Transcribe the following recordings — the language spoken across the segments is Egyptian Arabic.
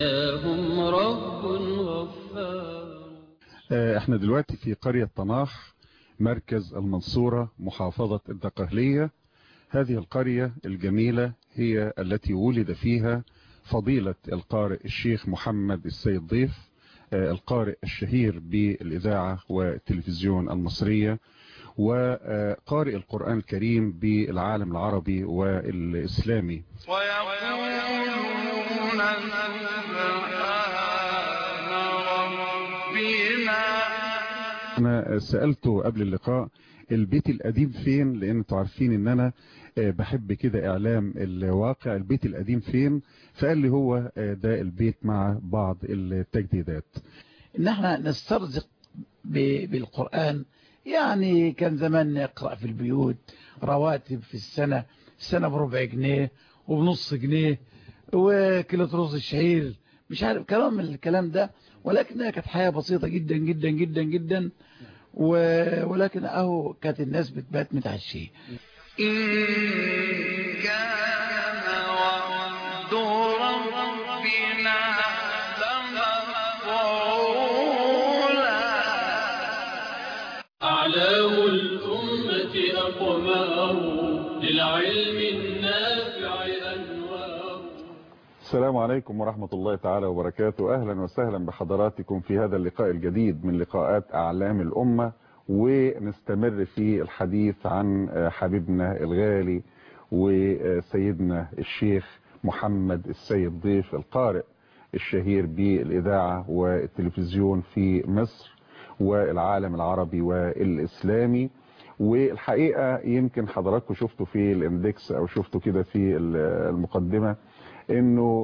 هم رب غفار احنا دلوقتي في قرية طناخ مركز المنصورة محافظة الدقهلية هذه القرية الجميلة هي التي ولد فيها فضيلة القارئ الشيخ محمد السيد ضيف القارئ الشهير بالإذاعة والتلفزيون المصرية وقارئ القرآن الكريم بالعالم العربي والإسلامي ويقولون أنا سألته قبل اللقاء البيت القديم فين لأن انتوا عارفين ان انا بحب كده اعلام الواقع البيت القديم فين فقال لي هو ده البيت مع بعض التجديدات ان احنا نسترزق بالقرآن يعني كان زمان نقرأ في البيوت رواتب في السنة السنة بربع جنيه وبنص جنيه وكيلو رز الشعير مش عارف كلام من الكلام ده ولكنها كانت حياة بسيطة جدا جدا جدا جدا ولكن اهو كانت الناس بتبات متعشيه إن كان وعد ربنا لمفعولا أعلام الأمة أقمار للعلم النافع أنوار السلام عليكم ورحمة الله تعالى وبركاته أهلا وسهلا بحضراتكم في هذا اللقاء الجديد من لقاءات أعلام الأمة ونستمر في الحديث عن حبيبنا الغالي وسيدنا الشيخ محمد السيد ضيف القارئ الشهير بالإذاعة والتلفزيون في مصر والعالم العربي والإسلامي والحقيقة يمكن حضراتكم شفتوا في الاندكس أو شفتوا كده في المقدمة انه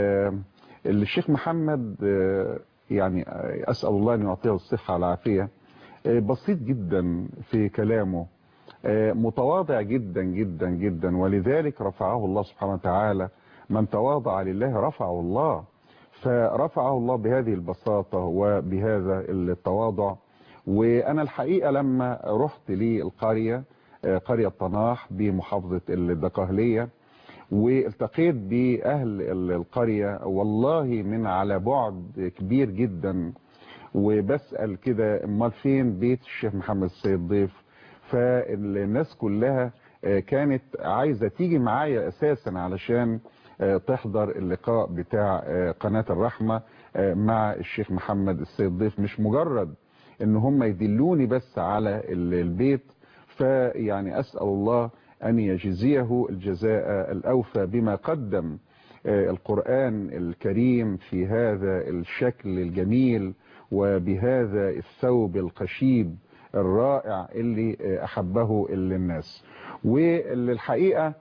الشيخ محمد يعني اسال الله ان يعطيه الصحه والعافيه بسيط جدا في كلامه متواضع جدا جدا جدا ولذلك رفعه الله سبحانه وتعالى من تواضع لله رفعه الله فرفعه الله بهذه البساطه وبهذا التواضع وانا الحقيقه لما رحت للقريه قريه طناح بمحافظه الدقهليه والتقيت بأهل القرية والله من على بعد كبير جدا وبسأل كده امال فين بيت الشيخ محمد السيد ضيف فالناس كلها كانت عايزة تيجي معايا اساسا علشان تحضر اللقاء بتاع قناة الرحمة مع الشيخ محمد السيد ضيف مش مجرد ان هم يدلوني بس على البيت فيعني اسأل الله أن يجزيه الجزاء الأوفى بما قدم القرآن الكريم في هذا الشكل الجميل وبهذا الثوب القشيب الرائع اللي أحبه الناس وللحقيقة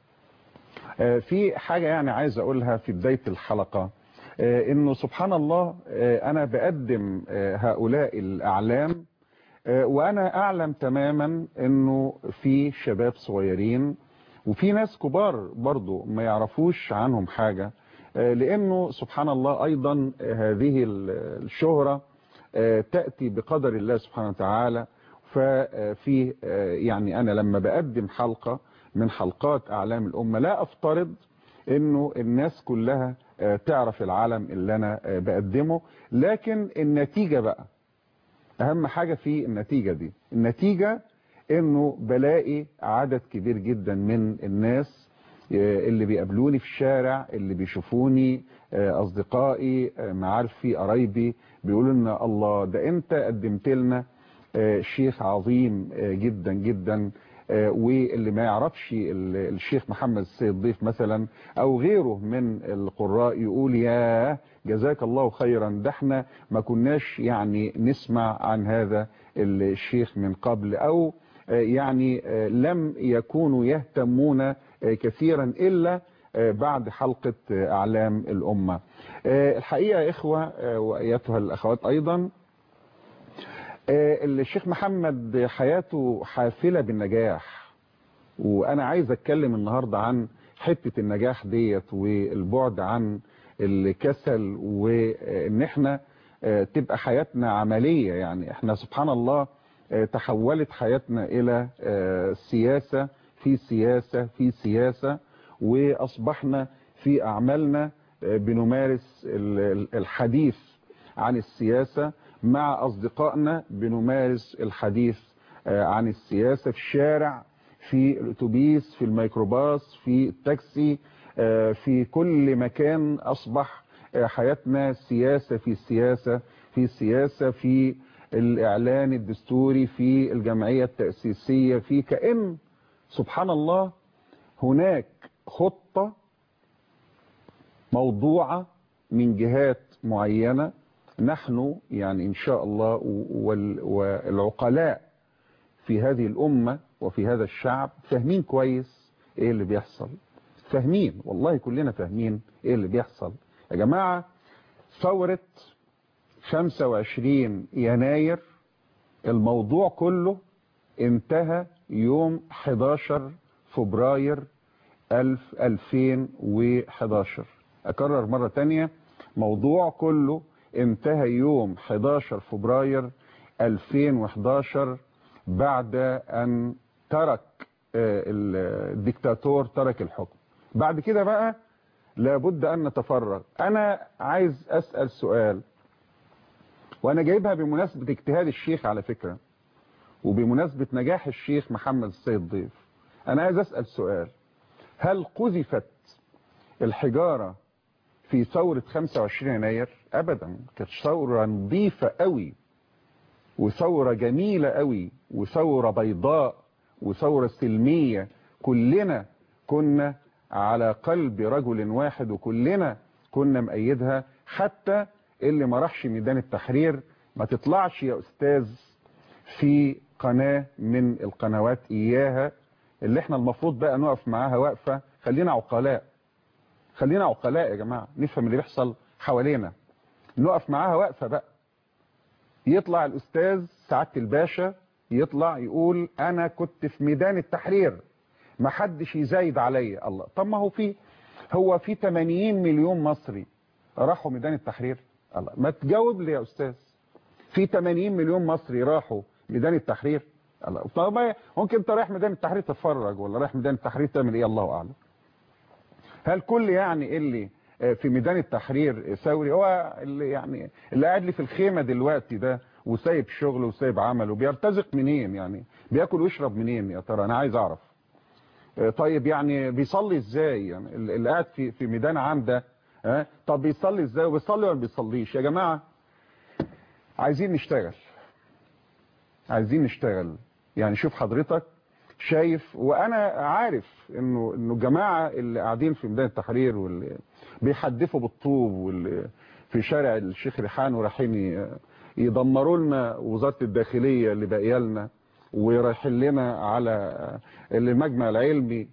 في حاجة يعني عايز أقولها في بداية الحلقة إنه سبحان الله أنا بقدم هؤلاء الأعلام وانا اعلم تماما انه في شباب صغيرين وفي ناس كبار برضو ما يعرفوش عنهم حاجة لانه سبحان الله ايضا هذه الشهرة تأتي بقدر الله سبحانه وتعالى ففي يعني انا لما بقدم حلقة من حلقات اعلام الامة لا افترض انه الناس كلها تعرف العالم اللي انا بقدمه لكن النتيجة بقى اهم حاجة في النتيجة دي النتيجة انه بلاقي عدد كبير جدا من الناس اللي بيقابلوني في الشارع اللي بيشوفوني اصدقائي معارفي قرايبي بيقولوا لنا الله ده انت قدمت لنا شيخ عظيم جدا جدا واللي ما يعرفش الشيخ محمد السيد ضيف مثلا او غيره من القراء يقول يا جزاك الله خيرا ده احنا ما كناش يعني نسمع عن هذا الشيخ من قبل او يعني لم يكونوا يهتمون كثيرا الا بعد حلقة اعلام الامة الحقيقة يا اخوة وايتها الاخوات ايضا الشيخ محمد حياته حافلة بالنجاح وانا عايز اتكلم النهاردة عن حتة النجاح ديت والبعد عن الكسل وان احنا تبقى حياتنا عملية يعني احنا سبحان الله تحولت حياتنا الى سياسة في سياسة في سياسة واصبحنا في اعمالنا بنمارس ال- ال- الحديث عن السياسة مع أصدقائنا بنمارس الحديث آه، عن السياسة في الشارع في الأتوبيس في الميكروباص في التاكسي آه، في كل مكان أصبح آه، حياتنا سياسة في السياسة في السياسة في الإعلان الدستوري في الجمعية التأسيسية في كأن سبحان الله هناك خطة موضوعة من جهات معينة نحن يعني إن شاء الله وال- والعقلاء في هذه الأمة وفي هذا الشعب فاهمين كويس إيه اللي بيحصل فاهمين والله كلنا فاهمين إيه اللي بيحصل يا جماعة ثورة 25 يناير الموضوع كله انتهى يوم 11 فبراير 1000 2011 أكرر مرة تانية موضوع كله انتهى يوم 11 فبراير 2011 بعد أن ترك آه، الدكتاتور ترك الحكم بعد كده بقى لابد أن نتفرغ أنا عايز أسأل سؤال وأنا جايبها بمناسبة اجتهاد الشيخ على فكرة وبمناسبة نجاح الشيخ محمد السيد ضيف أنا عايز أسأل سؤال هل قذفت الحجارة في ثورة 25 يناير أبدا كانت ثورة نظيفة قوي وثورة جميلة قوي وثورة بيضاء وثورة سلمية كلنا كنا على قلب رجل واحد وكلنا كنا مأيدها حتى اللي ما راحش ميدان التحرير ما تطلعش يا أستاذ في قناة من القنوات إياها اللي احنا المفروض بقى نقف معاها وقفة خلينا عقلاء خلينا عقلاء يا جماعة نفهم اللي بيحصل حوالينا نقف معاها وقفة بقى يطلع الأستاذ سعادة الباشا يطلع يقول أنا كنت في ميدان التحرير ما حدش يزايد عليا الله طب ما هو في هو في 80 مليون مصري راحوا ميدان التحرير الله ما تجاوب لي يا أستاذ في 80 مليون مصري راحوا ميدان التحرير الله طب ما ممكن انت رايح ميدان التحرير تتفرج ولا رايح ميدان التحرير تعمل ايه الله اعلم هل كل يعني اللي في ميدان التحرير ثوري هو اللي يعني اللي قاعد لي في الخيمه دلوقتي ده وسايب شغله وسايب عمله بيرتزق منين يعني بياكل ويشرب منين يا ترى انا عايز اعرف طيب يعني بيصلي ازاي يعني اللي قاعد في في ميدان عام ده ها طب بيصلي ازاي وبيصلي ولا بيصليش يا جماعه عايزين نشتغل عايزين نشتغل يعني شوف حضرتك شايف وانا عارف انه انه الجماعه اللي قاعدين في ميدان التحرير واللي بيحدفوا بالطوب واللي في شارع الشيخ ريحان ورايحين يدمروا لنا وزاره الداخليه اللي باقيه لنا ورايحين لنا على المجمع العلمي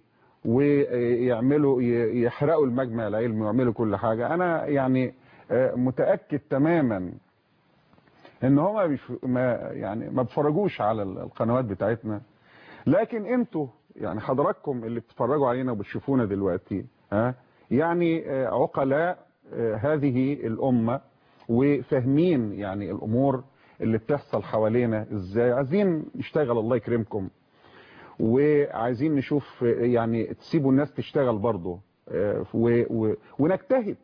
ويعملوا يحرقوا المجمع العلمي ويعملوا كل حاجه انا يعني متاكد تماما ان هم ما يعني ما بيتفرجوش على القنوات بتاعتنا لكن انتوا يعني حضراتكم اللي بتتفرجوا علينا وبتشوفونا دلوقتي ها يعني عقلاء هذه الامه وفاهمين يعني الامور اللي بتحصل حوالينا ازاي عايزين نشتغل الله يكرمكم وعايزين نشوف يعني تسيبوا الناس تشتغل برضه ونجتهد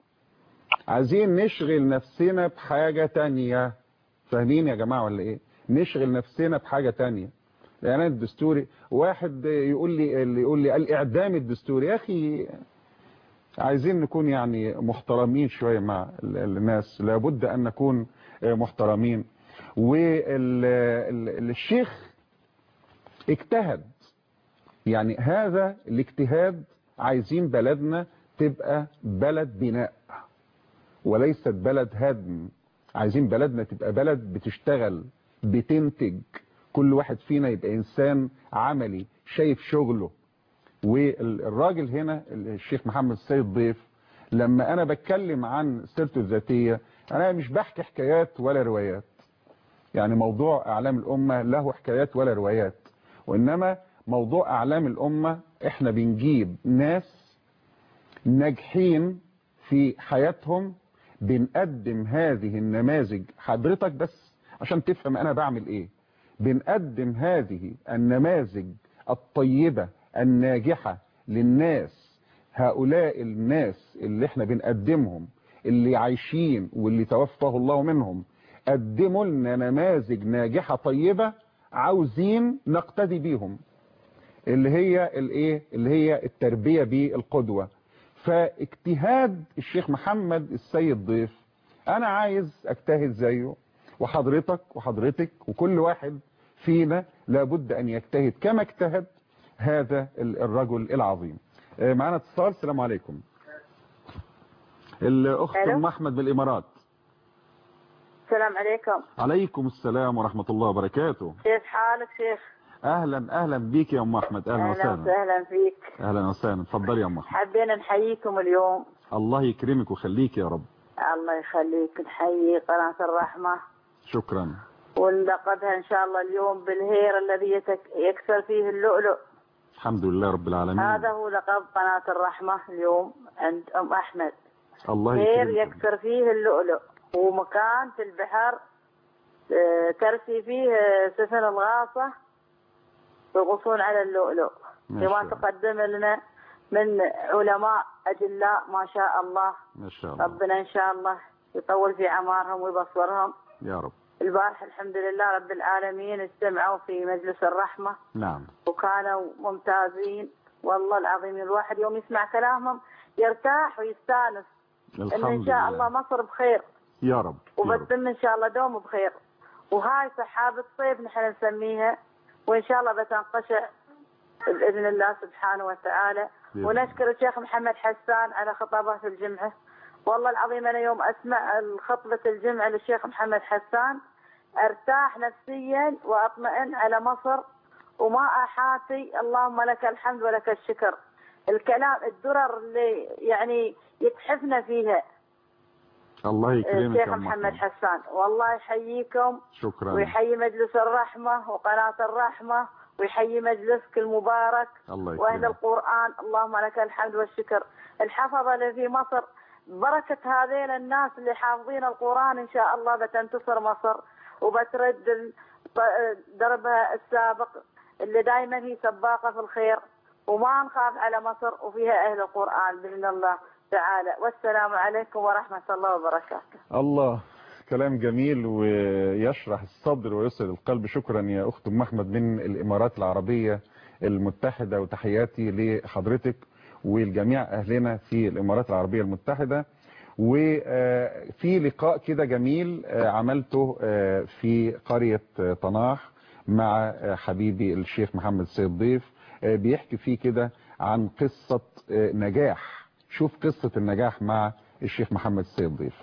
عايزين نشغل نفسنا بحاجة تانية فاهمين يا جماعة ولا ايه نشغل نفسنا بحاجة تانية الاعلان الدستوري واحد يقول لي اللي يقول لي الاعدام الدستوري يا اخي عايزين نكون يعني محترمين شوية مع الناس لابد ان نكون محترمين والشيخ اجتهد يعني هذا الاجتهاد عايزين بلدنا تبقى بلد بناء وليست بلد هدم عايزين بلدنا تبقى بلد بتشتغل بتنتج كل واحد فينا يبقى انسان عملي شايف شغله والراجل هنا الشيخ محمد السيد ضيف لما انا بتكلم عن سيرته الذاتية انا مش بحكي حكايات ولا روايات يعني موضوع اعلام الامة له حكايات ولا روايات وانما موضوع اعلام الامة احنا بنجيب ناس ناجحين في حياتهم بنقدم هذه النماذج حضرتك بس عشان تفهم انا بعمل ايه بنقدم هذه النماذج الطيبة الناجحة للناس هؤلاء الناس اللي احنا بنقدمهم اللي عايشين واللي توفاه الله منهم قدموا لنا نماذج ناجحة طيبة عاوزين نقتدي بيهم اللي هي الايه اللي هي التربية بالقدوة فاجتهاد الشيخ محمد السيد ضيف انا عايز اجتهد زيه وحضرتك وحضرتك وكل واحد فينا لابد ان يجتهد كما اجتهد هذا الرجل العظيم آه، معانا اتصال السلام عليكم الاخت ألو. ام احمد بالامارات السلام عليكم عليكم السلام ورحمة الله وبركاته كيف حالك شيخ اهلا اهلا بيك يا ام احمد اهلا اهلا وسهلا وسهلا فيك اهلا وسهلا اتفضلي يا ام احمد حبينا نحييكم اليوم الله يكرمك ويخليك يا رب الله يخليك نحيي قناة الرحمة شكرا ونلقبها ان شاء الله اليوم بالهير الذي يتك- يكسر فيه اللؤلؤ الحمد لله رب العالمين هذا هو لقب قناة الرحمة اليوم عند ام احمد الله هير يكرمك يكسر فيه اللؤلؤ هو مكان في البحر آه، ترسي فيه آه، سفن الغاصة يغوصون على اللؤلؤ ما كما شاء الله. تقدم لنا من علماء أجلاء ما شاء الله ما شاء الله ربنا إن شاء الله يطول في أعمارهم ويبصرهم يا رب البارح الحمد لله رب العالمين استمعوا في مجلس الرحمة نعم وكانوا ممتازين والله العظيم الواحد يوم يسمع كلامهم يرتاح ويستانس إن الحمد إن شاء الله لله مصر بخير يا رب يا رب وبتتم إن شاء الله دوم بخير وهاي سحابة صيف نحن نسميها وإن شاء الله بتنقشع بإذن الله سبحانه وتعالى بإذن ونشكر الشيخ محمد حسان على خطابات الجمعة والله العظيم أنا يوم أسمع خطبة الجمعة للشيخ محمد حسان أرتاح نفسيا وأطمئن على مصر وما أحاتي اللهم لك الحمد ولك الشكر الكلام الدرر اللي يعني يتحفنا فيها الله يكرمك الشيخ يا ام محمد احمد حسان والله يحييكم شكرا ويحيي مجلس الرحمة وقناة الرحمة ويحيي مجلسك المبارك الله وأهل يكرمك القرآن اللهم لك الحمد والشكر الحفظة اللي في مصر بركة هذين الناس اللي حافظين القرآن إن شاء الله بتنتصر مصر وبترد ال- ط- دربها السابق اللي دائما هي سباقة في الخير وما نخاف على مصر وفيها أهل القرآن بإذن الله تعالى والسلام عليكم ورحمة الله وبركاته الله كلام جميل ويشرح الصدر ويسعد القلب شكرا يا اخت ام احمد من الامارات العربيه المتحده وتحياتي لحضرتك والجميع اهلنا في الامارات العربيه المتحده وفي لقاء كده جميل آه، عملته آه، في قريه آه، طناح مع آه، حبيبي الشيخ محمد السيد ضيف آه، بيحكي فيه كده عن قصه آه، نجاح شوف قصه النجاح مع الشيخ محمد السيد ضيف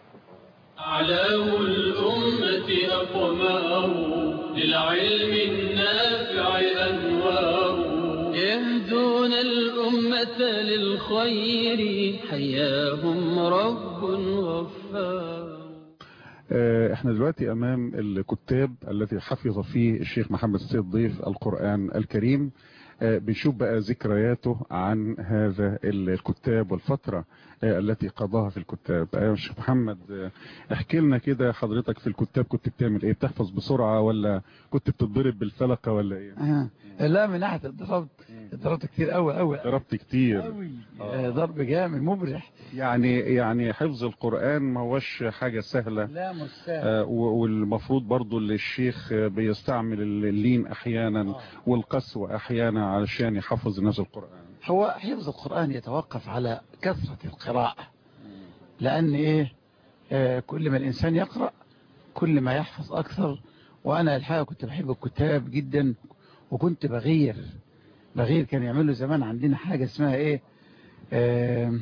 أعلام الأمة أقمار للعلم النافع أنوار يهدون الأمة للخير حياهم رب غفار آه، احنا دلوقتي امام الكتاب التي حفظ فيه الشيخ محمد السيد ضيف القرآن الكريم آه، بنشوف بقى ذكرياته عن هذا الكتاب والفترة آه، التي قضاها في الكتاب ايوه الشيخ محمد آه، احكي لنا كده حضرتك في الكتاب كنت بتعمل ايه بتحفظ بسرعة ولا كنت بتتضرب بالفلقة ولا ايه آه. لا من ناحية ضربت ضربت كتير قوي قوي ضربت كتير قوي آه، ضرب جامد مبرح يعني يعني حفظ القرآن ما هوش حاجة سهلة لا مش سهل آه، و- والمفروض برضو اللي الشيخ آه، بيستعمل اللين احيانا والقسوة احيانا علشان يحفظ الناس القرآن هو حفظ القرآن يتوقف على كثرة القراءة لأن إيه آه كل ما الإنسان يقرأ كل ما يحفظ أكثر وأنا الحقيقة كنت بحب الكتاب جدا وكنت بغير بغير كان يعملوا زمان عندنا حاجة اسمها إيه آه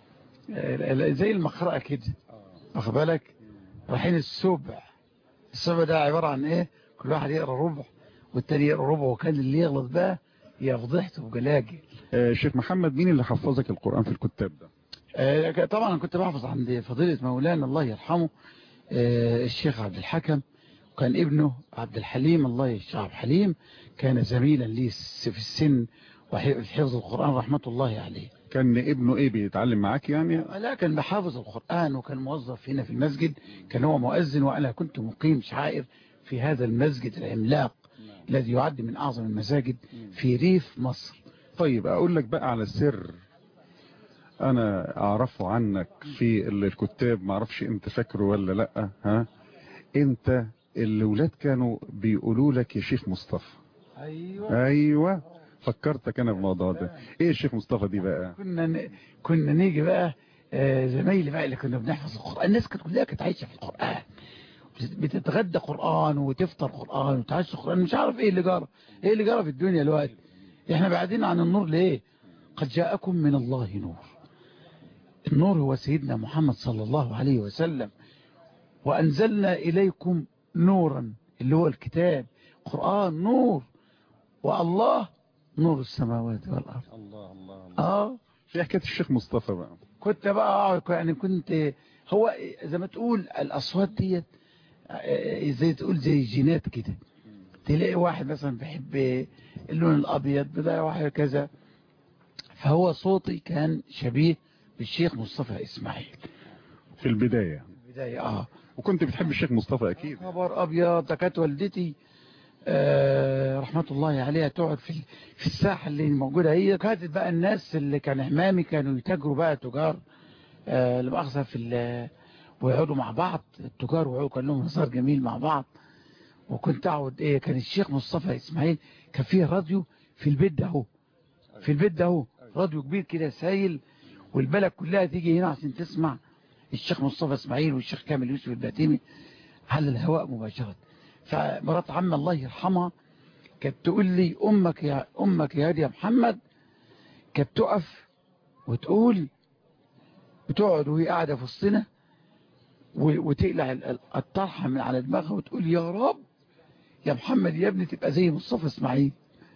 آه زي المقرأة كده واخد بالك رايحين السبع السبع ده عبارة عن إيه كل واحد يقرأ ربع والتاني يقرأ ربع وكان اللي يغلط بقى يا فضحته وجلاجل آه، شيخ محمد مين اللي حفظك القرآن في الكتاب ده آه، طبعا أنا كنت بحفظ عند فضيلة مولانا الله يرحمه آه، الشيخ عبد الحكم وكان ابنه عبد الحليم الله الشيخ عبد الحليم كان زميلا لي س- في السن وفي حفظ القرآن رحمة الله عليه كان ابنه ايه بيتعلم معاك يعني لا كان بحافظ القرآن وكان موظف هنا في المسجد كان هو مؤذن وأنا كنت مقيم شعائر في هذا المسجد العملاق الذي يعد من أعظم المساجد في ريف مصر طيب اقول لك بقى على سر انا اعرفه عنك في ال- الكتاب ما اعرفش انت فاكره ولا لا ها انت الاولاد كانوا بيقولوا لك يا شيخ مصطفى ايوه ايوه فكرتك انا بالموضوع ده ايه الشيخ مصطفى دي بقى كنا ن... كنا نيجي بقى آه، زمايلي بقى اللي كنا بنحفظ القرآن الناس كانت كلها كانت عايشة في القرآن بت- بتتغدى قرآن وتفطر قرآن وتعيش قرآن مش عارف ايه اللي جرى ايه اللي جرى في الدنيا الوقت احنا بعدين عن النور ليه قد جاءكم من الله نور النور هو سيدنا محمد صلى الله عليه وسلم وأنزلنا إليكم نورا اللي هو الكتاب قرآن نور والله نور السماوات والأرض الله الله الله اه في حكايه الشيخ مصطفى بقى كنت بقى اقعد يعني كنت هو زي ما تقول الاصوات ديت آه، زي تقول زي الجينات كده تلاقي واحد مثلا بيحب اللون الابيض بدا واحد كذا فهو صوتي كان شبيه بالشيخ مصطفى اسماعيل في البدايه في البدايه اه وكنت بتحب الشيخ مصطفى اكيد خبر ابيض ده كانت والدتي آه رحمة الله عليها تقعد في في الساحة اللي موجودة هي كانت بقى الناس اللي كان عمامي كانوا يتاجروا بقى تجار آه لمؤاخذة في ال- ويقعدوا مع بعض التجار ويقعدوا كان لهم هزار جميل مع بعض وكنت اقعد ايه كان الشيخ مصطفى اسماعيل كان فيه راديو في البيت ده اهو في البيت ده اهو راديو كبير كده سايل والبلد كلها تيجي هنا عشان تسمع الشيخ مصطفى اسماعيل والشيخ كامل يوسف الباتيمي على الهواء مباشرة فمرات عم الله يرحمها كانت تقول لي امك يا امك يا هادي يا محمد كانت تقف وتقول بتقعد وهي قاعده في وسطنا و- وتقلع ال- ال- الطرحه من على دماغها وتقول يا رب يا محمد يا ابني تبقى زي مصطفى اسماعيل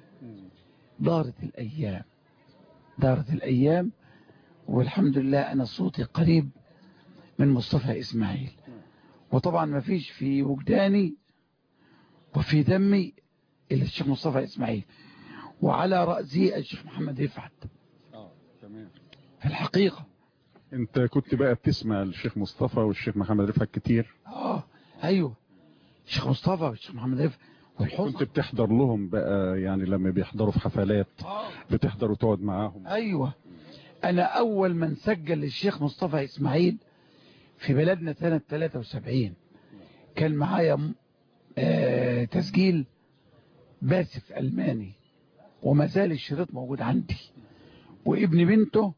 دارت الايام دارت الايام والحمد لله انا صوتي قريب من مصطفى اسماعيل وطبعا ما فيش في وجداني وفي دمي إلا الشيخ مصطفى إسماعيل وعلى رأسي الشيخ محمد رفعت اه تمام في الحقيقة انت كنت بقى بتسمع الشيخ مصطفى والشيخ محمد رفعت كتير آه أيوه الشيخ مصطفى والشيخ محمد رفعت والحسن كنت بتحضر لهم بقى يعني لما بيحضروا في حفلات آه. بتحضر وتقعد معاهم أيوه أنا أول من سجل للشيخ مصطفى إسماعيل في بلدنا سنة 73 كان معايا م- آه تسجيل باسف ألماني وما زال الشريط موجود عندي وابن بنته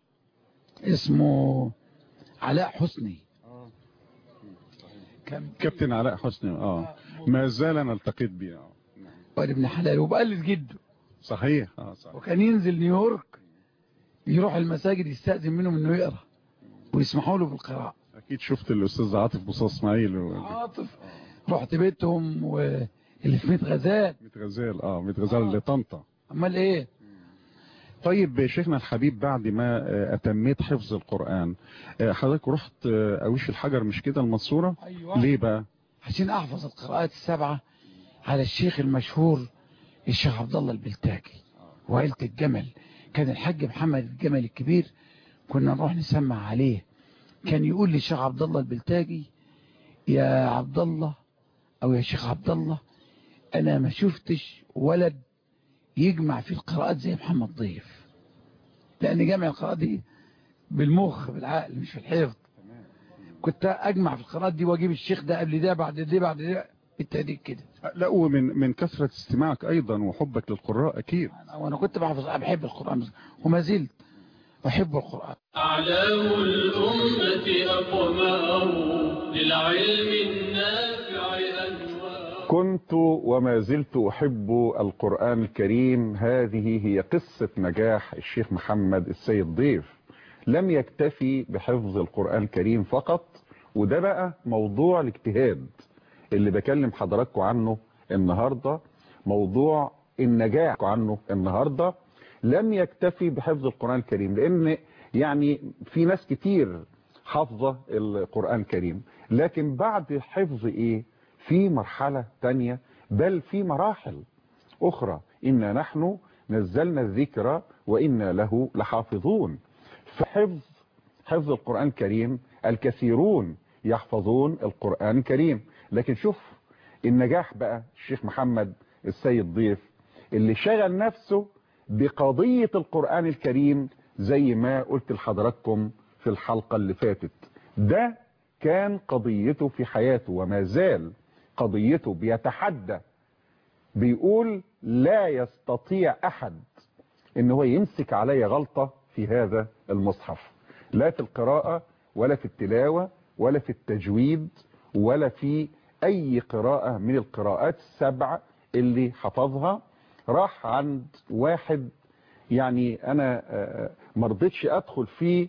اسمه علاء حسني كان كابتن علاء حسني اه ما زال انا التقيت بيه اه واد ابن حلال وبقلد جده صحيح اه صحيح وكان ينزل نيويورك يروح المساجد يستأذن منهم انه يقرا ويسمحوا له بالقراءة اكيد شفت الاستاذ عاطف بوصا اسماعيل و... عاطف رحت بيتهم واللي في ميت غزال ميت غزال اه ميت غزال لطنطا امال ايه طيب شيخنا الحبيب بعد ما آه، اتميت حفظ القرآن آه، حضرتك رحت آه، اويش الحجر مش كده المنصورة ايوه ليه بقى عشان احفظ القراءات السبعة على الشيخ المشهور الشيخ عبد الله البلتاكي وعيلة الجمل كان الحاج محمد الجمل الكبير كنا نروح نسمع عليه كان يقول لي الشيخ عبد الله البلتاجي يا عبد الله او يا شيخ عبد الله انا ما شفتش ولد يجمع في القراءات زي محمد ضيف لان جمع القراءات دي بالمخ بالعقل مش في الحفظ كنت اجمع في القراءات دي واجيب الشيخ ده قبل ده بعد ده بعد ده بالتهديد كده لا ومن من كثرة استماعك ايضا وحبك للقراء اكيد وانا كنت بحفظ بحب القران وما زلت احب القران أعلام الأمة أقمار للعلم النافع أنوار كنت وما زلت أحب القرآن الكريم هذه هي قصة نجاح الشيخ محمد السيد ضيف لم يكتفي بحفظ القرآن الكريم فقط وده بقى موضوع الاجتهاد اللي بكلم حضراتكم عنه النهاردة موضوع النجاح عنه النهاردة لم يكتفي بحفظ القرآن الكريم لأن يعني في ناس كتير حافظة القرآن الكريم لكن بعد حفظ ايه في مرحلة تانية بل في مراحل أخرى إنا نحن نزلنا الذكر وإنا له لحافظون فحفظ حفظ القرآن الكريم الكثيرون يحفظون القرآن الكريم لكن شوف النجاح بقى الشيخ محمد السيد ضيف اللي شغل نفسه بقضية القرآن الكريم زي ما قلت لحضراتكم في الحلقة اللي فاتت ده كان قضيته في حياته وما زال قضيته بيتحدى بيقول لا يستطيع أحد ان هو يمسك علي غلطة في هذا المصحف لا في القراءة ولا في التلاوة ولا في التجويد ولا في اي قراءة من القراءات السبع اللي حفظها راح عند واحد يعني انا مرضتش ادخل في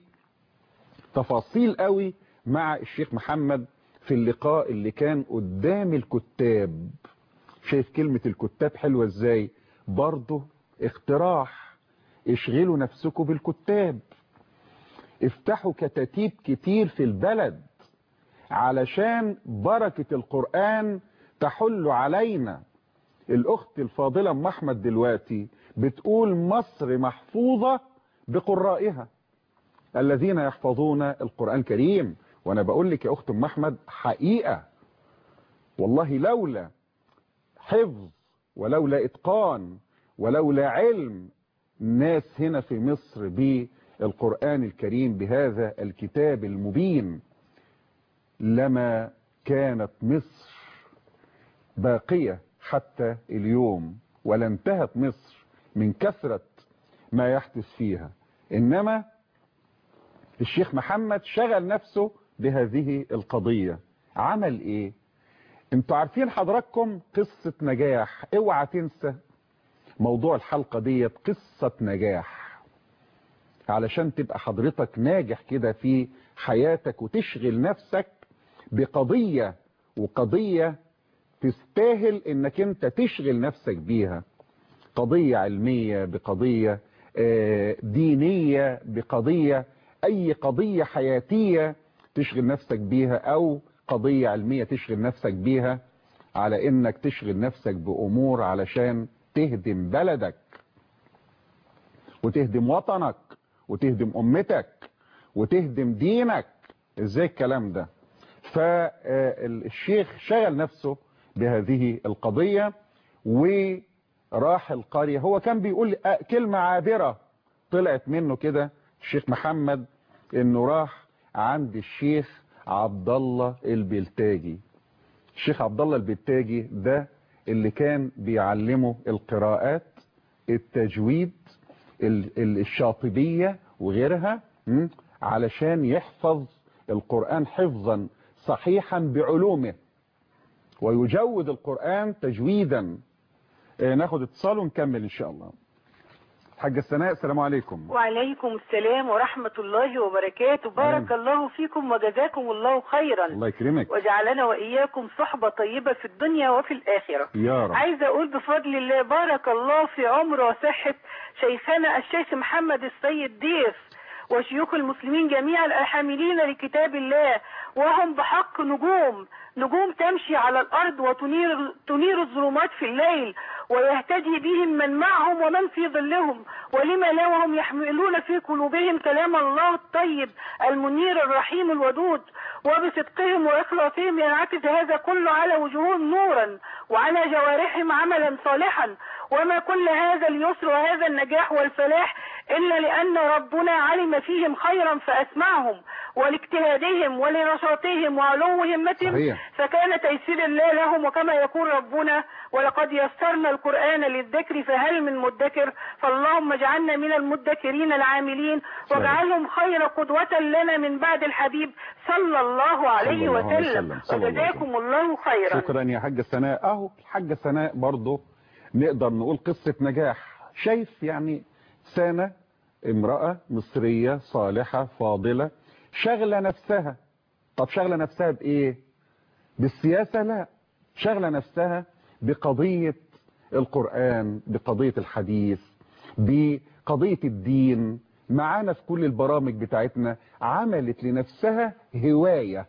تفاصيل قوي مع الشيخ محمد في اللقاء اللي كان قدام الكتاب شايف كلمة الكتاب حلوة ازاي برضه اقتراح اشغلوا نفسكم بالكتاب افتحوا كتاتيب كتير في البلد علشان بركة القرآن تحل علينا الاخت الفاضلة ام احمد دلوقتي بتقول مصر محفوظة بقرائها الذين يحفظون القرآن الكريم وانا بقول لك يا اخت ام احمد حقيقة والله لولا حفظ ولولا اتقان ولولا علم الناس هنا في مصر بالقرآن الكريم بهذا الكتاب المبين لما كانت مصر باقية حتى اليوم ولا انتهت مصر من كثرة ما يحدث فيها إنما الشيخ محمد شغل نفسه بهذه القضية عمل ايه انتوا عارفين حضراتكم قصة نجاح اوعى تنسى موضوع الحلقة ديت قصة نجاح علشان تبقى حضرتك ناجح كده في حياتك وتشغل نفسك بقضية وقضية تستاهل انك انت تشغل نفسك بيها قضية علمية بقضية دينية بقضية اي قضية حياتية تشغل نفسك بيها او قضية علمية تشغل نفسك بيها على انك تشغل نفسك بامور علشان تهدم بلدك وتهدم وطنك وتهدم امتك وتهدم دينك ازاي الكلام ده فالشيخ شغل نفسه بهذه القضية وراح القرية هو كان بيقول كلمة عابرة طلعت منه كده الشيخ محمد انه راح عند الشيخ عبد الله البلتاجي الشيخ عبد الله البلتاجي ده اللي كان بيعلمه القراءات التجويد الشاطبية وغيرها علشان يحفظ القرآن حفظا صحيحا بعلومه ويجود القرآن تجويدا ناخد اتصال ونكمل ان شاء الله حاجة السناء السلام عليكم وعليكم السلام ورحمة الله وبركاته بارك أهلا. الله فيكم وجزاكم الله خيرا الله يكرمك وجعلنا وإياكم صحبة طيبة في الدنيا وفي الآخرة يا رب عايزة أقول بفضل الله بارك الله في عمر وصحة شيخنا الشيخ محمد السيد ضيف وشيوخ المسلمين جميعا الحاملين لكتاب الله وهم بحق نجوم نجوم تمشي على الأرض وتنير تنير الظلمات في الليل ويهتدي بهم من معهم ومن في ظلهم ولما لا وهم يحملون في قلوبهم كلام الله الطيب المنير الرحيم الودود وبصدقهم وإخلاصهم ينعكس هذا كله على وجوههم نورا وعلى جوارحهم عملا صالحا وما كل هذا اليسر وهذا النجاح والفلاح إلا لأن ربنا علم فيهم خيرا فأسمعهم ولاجتهادهم ولنشاطهم وعلو همتهم صحيح. فكان تيسير الله لهم وكما يقول ربنا ولقد يسرنا القرآن للذكر فهل من مدكر فاللهم اجعلنا من المدكرين العاملين صحيح. واجعلهم خير قدوة لنا من بعد الحبيب صلى الله عليه الله عليه وسلم وسلم. صلى الله عليه وجزاكم الله خيرا شكرا يا حاجة سناء اهو الحاجة سناء برضه نقدر نقول قصة نجاح شايف يعني سنة امرأة مصرية صالحة فاضلة شغلة نفسها طب شغلة نفسها بإيه بالسياسة لا شغلة نفسها بقضية القرآن بقضية الحديث بقضية الدين معانا في كل البرامج بتاعتنا عملت لنفسها هواية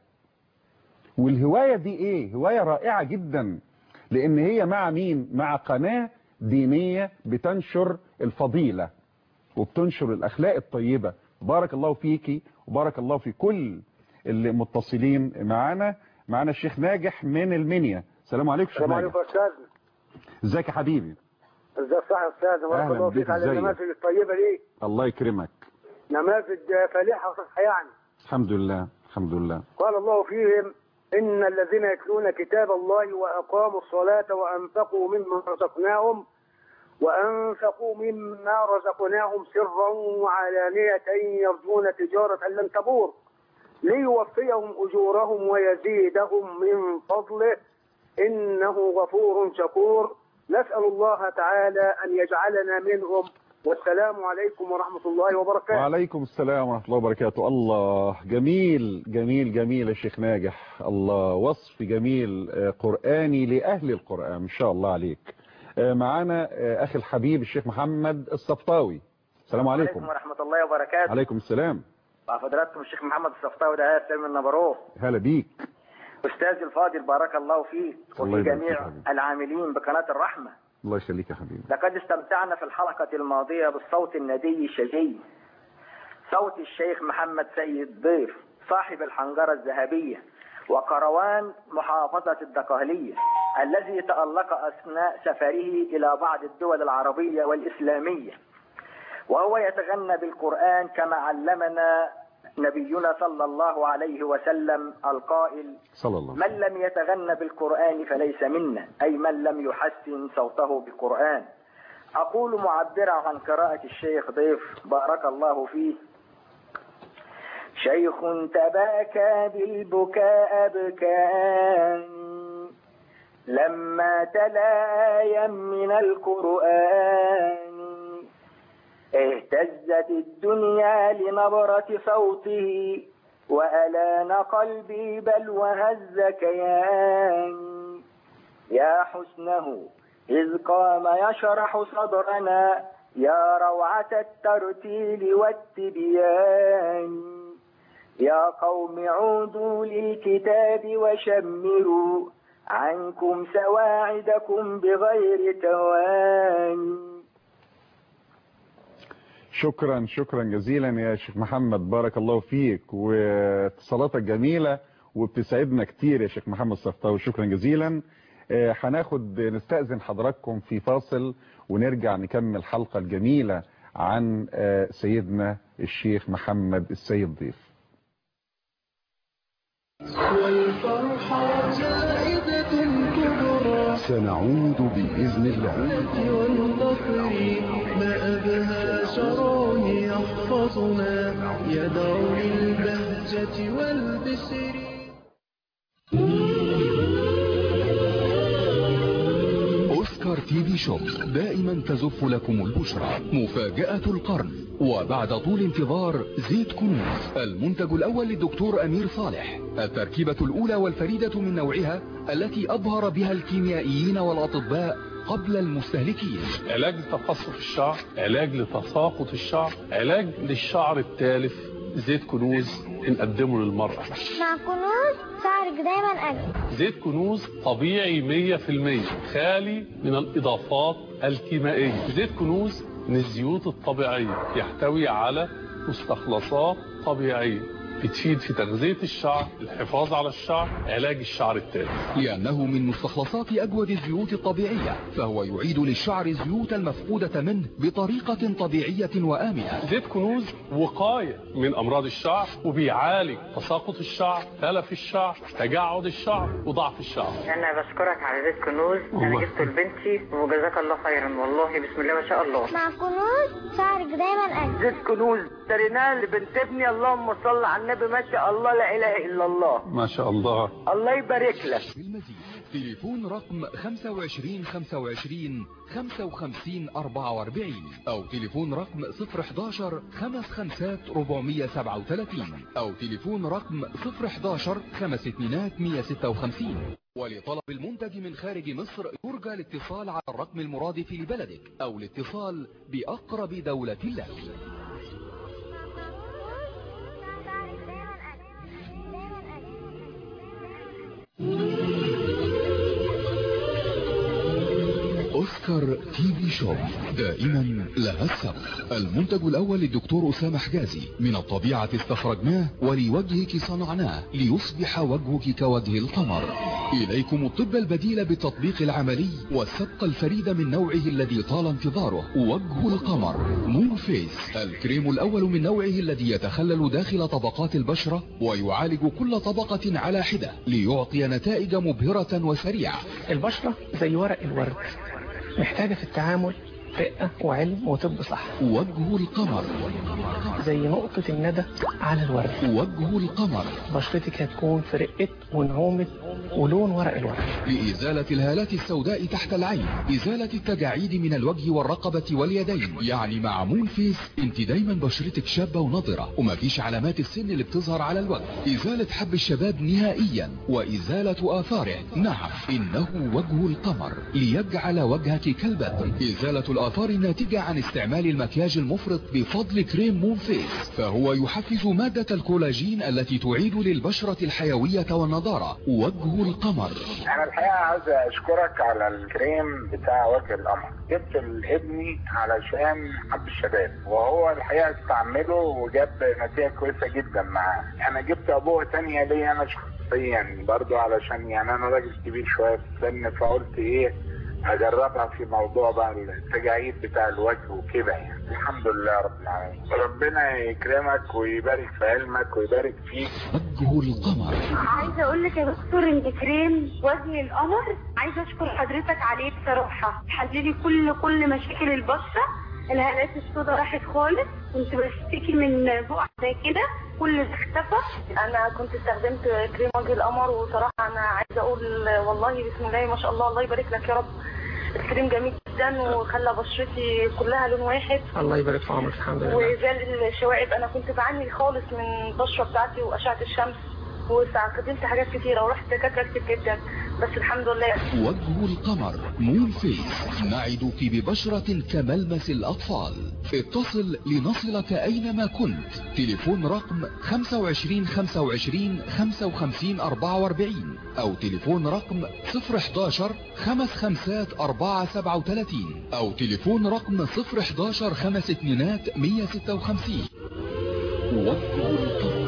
والهواية دي ايه هواية رائعة جدا لان هي مع مين مع قناة دينية بتنشر الفضيلة وبتنشر الاخلاق الطيبة بارك الله فيكي وبارك الله في كل اللي متصلين معانا معانا الشيخ ناجح من المنيا السلام عليكم شيخ السلام ناجح عليكم يا استاذ ازيك يا حبيبي ازيك صح يا استاذ بارك أهلا الله بيك، فيك على إزيك؟ النماذج الطيبه دي الله يكرمك نماذج فالحة وصالحة يعني الحمد لله الحمد لله قال الله فيهم إن الذين يتلون كتاب الله وأقاموا الصلاة وأنفقوا مما رزقناهم وأنفقوا مما رزقناهم سرا وعلانية يرجون تجارة لن تبور ليوفيهم أجورهم ويزيدهم من فضله إنه غفور شكور نسأل الله تعالى أن يجعلنا منهم والسلام عليكم ورحمة الله وبركاته وعليكم السلام ورحمة الله وبركاته الله جميل جميل جميل يا شيخ ناجح الله وصف جميل آه، قرآني لأهل القرآن ما شاء الله عليك آه، معانا آه، أخي الحبيب الشيخ محمد الصفطاوي السلام عليكم ورحمة الله وبركاته عليكم السلام مع فضلاتكم الشيخ محمد الصفطاوي ده سلم النبروه هلا بيك أستاذ الفاضل بارك الله فيك الله وفي يبارك فيك جميع يا حبيبي. العاملين بقناة الرحمة الله يخليك يا حبيبي لقد استمتعنا في الحلقة الماضية بالصوت الندي الشجي صوت الشيخ محمد سيد ضيف صاحب الحنجرة الذهبية وقروان محافظة الدقهلية الذي تألق أثناء سفره إلى بعض الدول العربية والإسلامية وهو يتغنى بالقرآن كما علمنا نبينا صلى الله عليه وسلم القائل صلى الله عليه من لم يتغنى بالقرآن فليس منا أي من لم يحسن صوته بالقرآن أقول معبرا عن قراءة الشيخ ضيف بارك الله فيه شيخ تباكى بالبكاء أبكاني لما تلا آيا من القرآن اهتزت الدنيا لنبرة صوته وألان قلبي بل وهز كياني يا حسنه إذ قام يشرح صدرنا يا روعة الترتيل والتبيان يا قوم عودوا للكتاب وشمروا عنكم سواعدكم بغير تواني شكرا شكرا جزيلا يا شيخ محمد بارك الله فيك واتصالاتك جميلة وبتسعدنا كتير يا شيخ محمد صفطاوي شكرا جزيلا آه، هناخد نستأذن حضراتكم في فاصل ونرجع نكمل الحلقة الجميلة عن آه، سيدنا الشيخ محمد السيد ضيف والفرحة زائدة كبرى سنعود بإذن الله والنصر ما أبهى شرون يحفظنا يدعو للبهجة والبشر أوسكار تي في شوب دائما تزف لكم البشرى مفاجأة القرن وبعد طول انتظار زيت كنوز المنتج الأول للدكتور أمير صالح التركيبة الأولى والفريدة من نوعها التي أبهر بها الكيميائيين والأطباء قبل المستهلكين علاج لتقصف الشعر علاج لتساقط الشعر علاج للشعر التالف زيت كنوز بنقدمه للمرأة مع كنوز شعرك دايما أجمل زيت كنوز طبيعي 100% خالي من الإضافات الكيميائية زيت كنوز من الزيوت الطبيعية يحتوي على مستخلصات طبيعية بتفيد في تغذية الشعر الحفاظ على الشعر علاج الشعر التالف لأنه من مستخلصات أجود الزيوت الطبيعية فهو يعيد للشعر الزيوت المفقودة منه بطريقة طبيعية وآمنة زيت كنوز وقاية من أمراض الشعر وبيعالج تساقط الشعر تلف الشعر تجعد الشعر وضعف الشعر انا بشكرك على زيت كنوز انا الله. جبته لبنتي وجزاك الله خيرا والله بسم الله ما شاء الله مع كنوز شعرك دايما أجمل زيت كنوز اشتريناه لبنت ابني اللهم صل على النبي ما شاء الله لا اله الا الله ما شاء الله الله يبارك لك تليفون رقم 25 25 55 44 أو تليفون رقم 011 55 437 أو تليفون رقم 011 خمس اتنينات 156 ولطلب المنتج من خارج مصر يرجى الاتصال على الرقم المرادف لبلدك أو الاتصال بأقرب دولة لك أوسكار تي في شوب دائما لها السبق المنتج الأول للدكتور أسامة حجازي من الطبيعة استخرجناه ولوجهك صنعناه ليصبح وجهك كوجه القمر إليكم الطب البديل بالتطبيق العملي والسبق الفريد من نوعه الذي طال انتظاره وجه القمر مون فيس الكريم الأول من نوعه الذي يتخلل داخل طبقات البشرة ويعالج كل طبقة على حدة ليعطي نتائج مبهرة وسريعة البشرة زي ورق الورد محتاجة في التعامل رقة وعلم وطب صح وجه القمر زي نقطة الندى على الورد وجه القمر بشرتك هتكون في رقة ونعومة ولون ورق الورد لإزالة الهالات السوداء تحت العين إزالة التجاعيد من الوجه والرقبة واليدين يعني مع مون فيس انت دايما بشرتك شابة ونضرة ومفيش علامات السن اللي بتظهر على الوجه إزالة حب الشباب نهائيا وإزالة آثاره نعم إنه وجه القمر ليجعل وجهك كالبدر إزالة الآثار الناتجة عن استعمال المكياج المفرط بفضل كريم مون فيس فهو يحفز مادة الكولاجين التي تعيد للبشرة الحيوية والنضارة وجه القمر انا الحقيقه عايز اشكرك على الكريم بتاع وجه القمر جبت لابني علشان حب الشباب وهو الحقيقه استعمله وجاب نتيجه كويسه جدا معاه انا جبت ابوه تانية ليا انا شخصيا برضو علشان يعني انا راجل كبير شويه في السن فقلت ايه اجربها في موضوع بقى التجاعيد بتاع الوجه وكده يعني الحمد لله رب العالمين ربنا يكرمك ويبارك في علمك ويبارك فيك وجه القمر عايزه اقول لك يا دكتور ان كريم وجه القمر عايزه اشكر حضرتك عليه بصراحه حللي كل كل مشاكل البشره الهالات السوداء راحت خالص كنت بشتكي من بقع زي كده كل ده اختفى انا كنت استخدمت كريم وجه القمر وصراحه انا عايزه اقول والله بسم الله ما شاء الله الله يبارك لك يا رب الكريم جميل جدا وخلى بشرتي كلها لون واحد الله يبارك في عمرك الحمد لله وزال الشوائب انا كنت بعاني خالص من البشره بتاعتي واشعه الشمس واستخدمت حاجات كتيره ورحت دكاتره كتير جدا بس الحمد لله وجه القمر مون فيس نعدك ببشرة كملمس الأطفال اتصل لنصلك أينما كنت تليفون رقم 25 25 55 44 أو تليفون رقم 011 خمس خمسات 4 37 أو تليفون رقم 011 خمس اتنينات 156 وجه القمر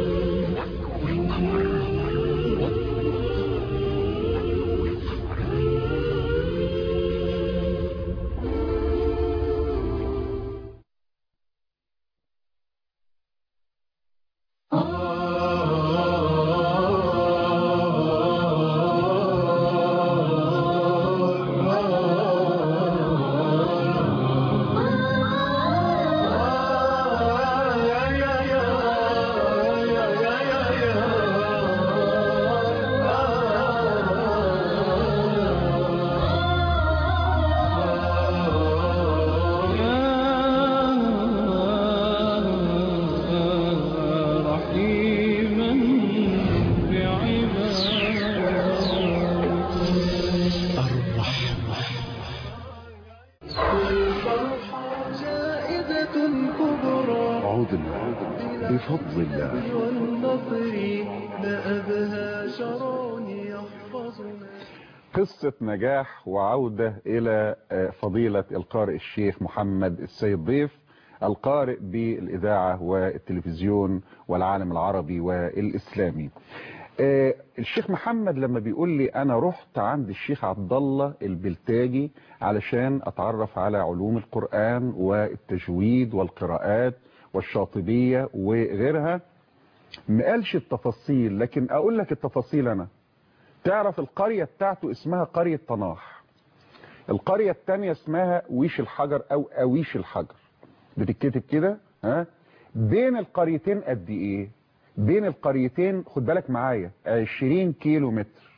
عودنا بفضل الله والنصر ما أبهى شرون يحفظنا قصة نجاح وعودة إلى فضيلة القارئ الشيخ محمد السيد ضيف القارئ بالإذاعة والتلفزيون والعالم العربي والإسلامي الشيخ محمد لما بيقول لي أنا رحت عند الشيخ عبد الله البلتاجي علشان أتعرف على علوم القرآن والتجويد والقراءات والشاطبية وغيرها ما قالش التفاصيل لكن أقول لك التفاصيل أنا تعرف القرية بتاعته اسمها قرية طناح القرية التانية اسمها ويش الحجر او اويش الحجر بتتكتب كده ها بين القريتين قد ايه بين القريتين خد بالك معايا 20 كيلو متر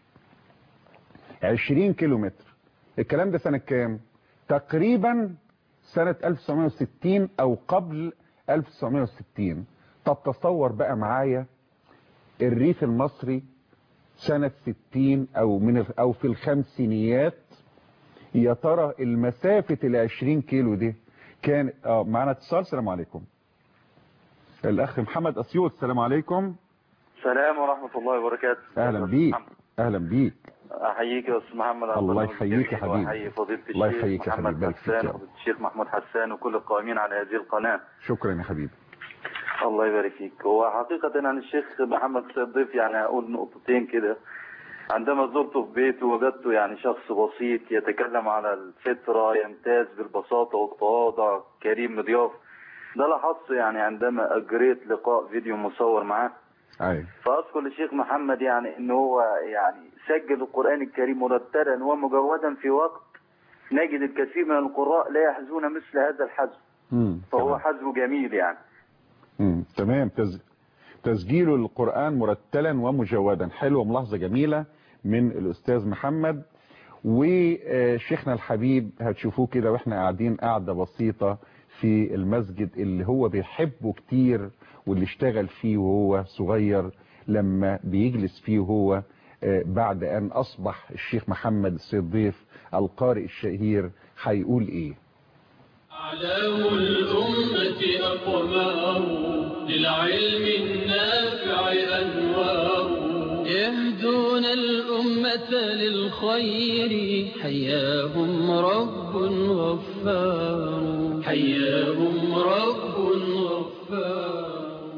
20 كيلو متر الكلام ده سنة كام تقريبا سنة 1960 او قبل 1960 طب تصور بقى معايا الريف المصري سنة 60 او من او في الخمسينيات يا ترى المسافة ال 20 كيلو دي كان اه معنا اتصال السلام عليكم الاخ محمد اسيوط السلام عليكم السلام ورحمة الله وبركاته اهلا بيك اهلا بيك احييك يا استاذ محمد على الله البرنامج يحييك يا الجميل، حبيبي. واحيي فضيله الله الشيخ يحييك يا محمد حبيبي، بارك فيك حسان يا رب. وفضيله الشيخ محمود حسان وكل القائمين على هذه القناه شكرا يا حبيبي الله يبارك فيك هو حقيقة عن الشيخ محمد سيد ضيف يعني أقول نقطتين كده عندما زرته في بيته وجدته يعني شخص بسيط يتكلم على الفطرة يمتاز بالبساطة والتواضع كريم مضياف ده لاحظت يعني عندما أجريت لقاء فيديو مصور معاه ايوه فأذكر للشيخ محمد يعني إن هو يعني سجل القرآن الكريم مرتلا ومجودا في وقت نجد الكثير من القراء لا يحزون مثل هذا الحزم مم. فهو حزم جميل يعني مم. تمام تز... تسجيل القرآن مرتلا ومجودا حلوة ملاحظة جميلة من الأستاذ محمد وشيخنا الحبيب هتشوفوه كده واحنا قاعدين قاعدة بسيطة في المسجد اللي هو بيحبه كتير واللي اشتغل فيه وهو صغير لما بيجلس فيه وهو آه، بعد أن أصبح الشيخ محمد السيد ضيف القارئ الشهير هيقول إيه أعلام الأمة أقمار للعلم النافع أنوار يهدون الأمة للخير حياهم رب غفار حياهم رب غفار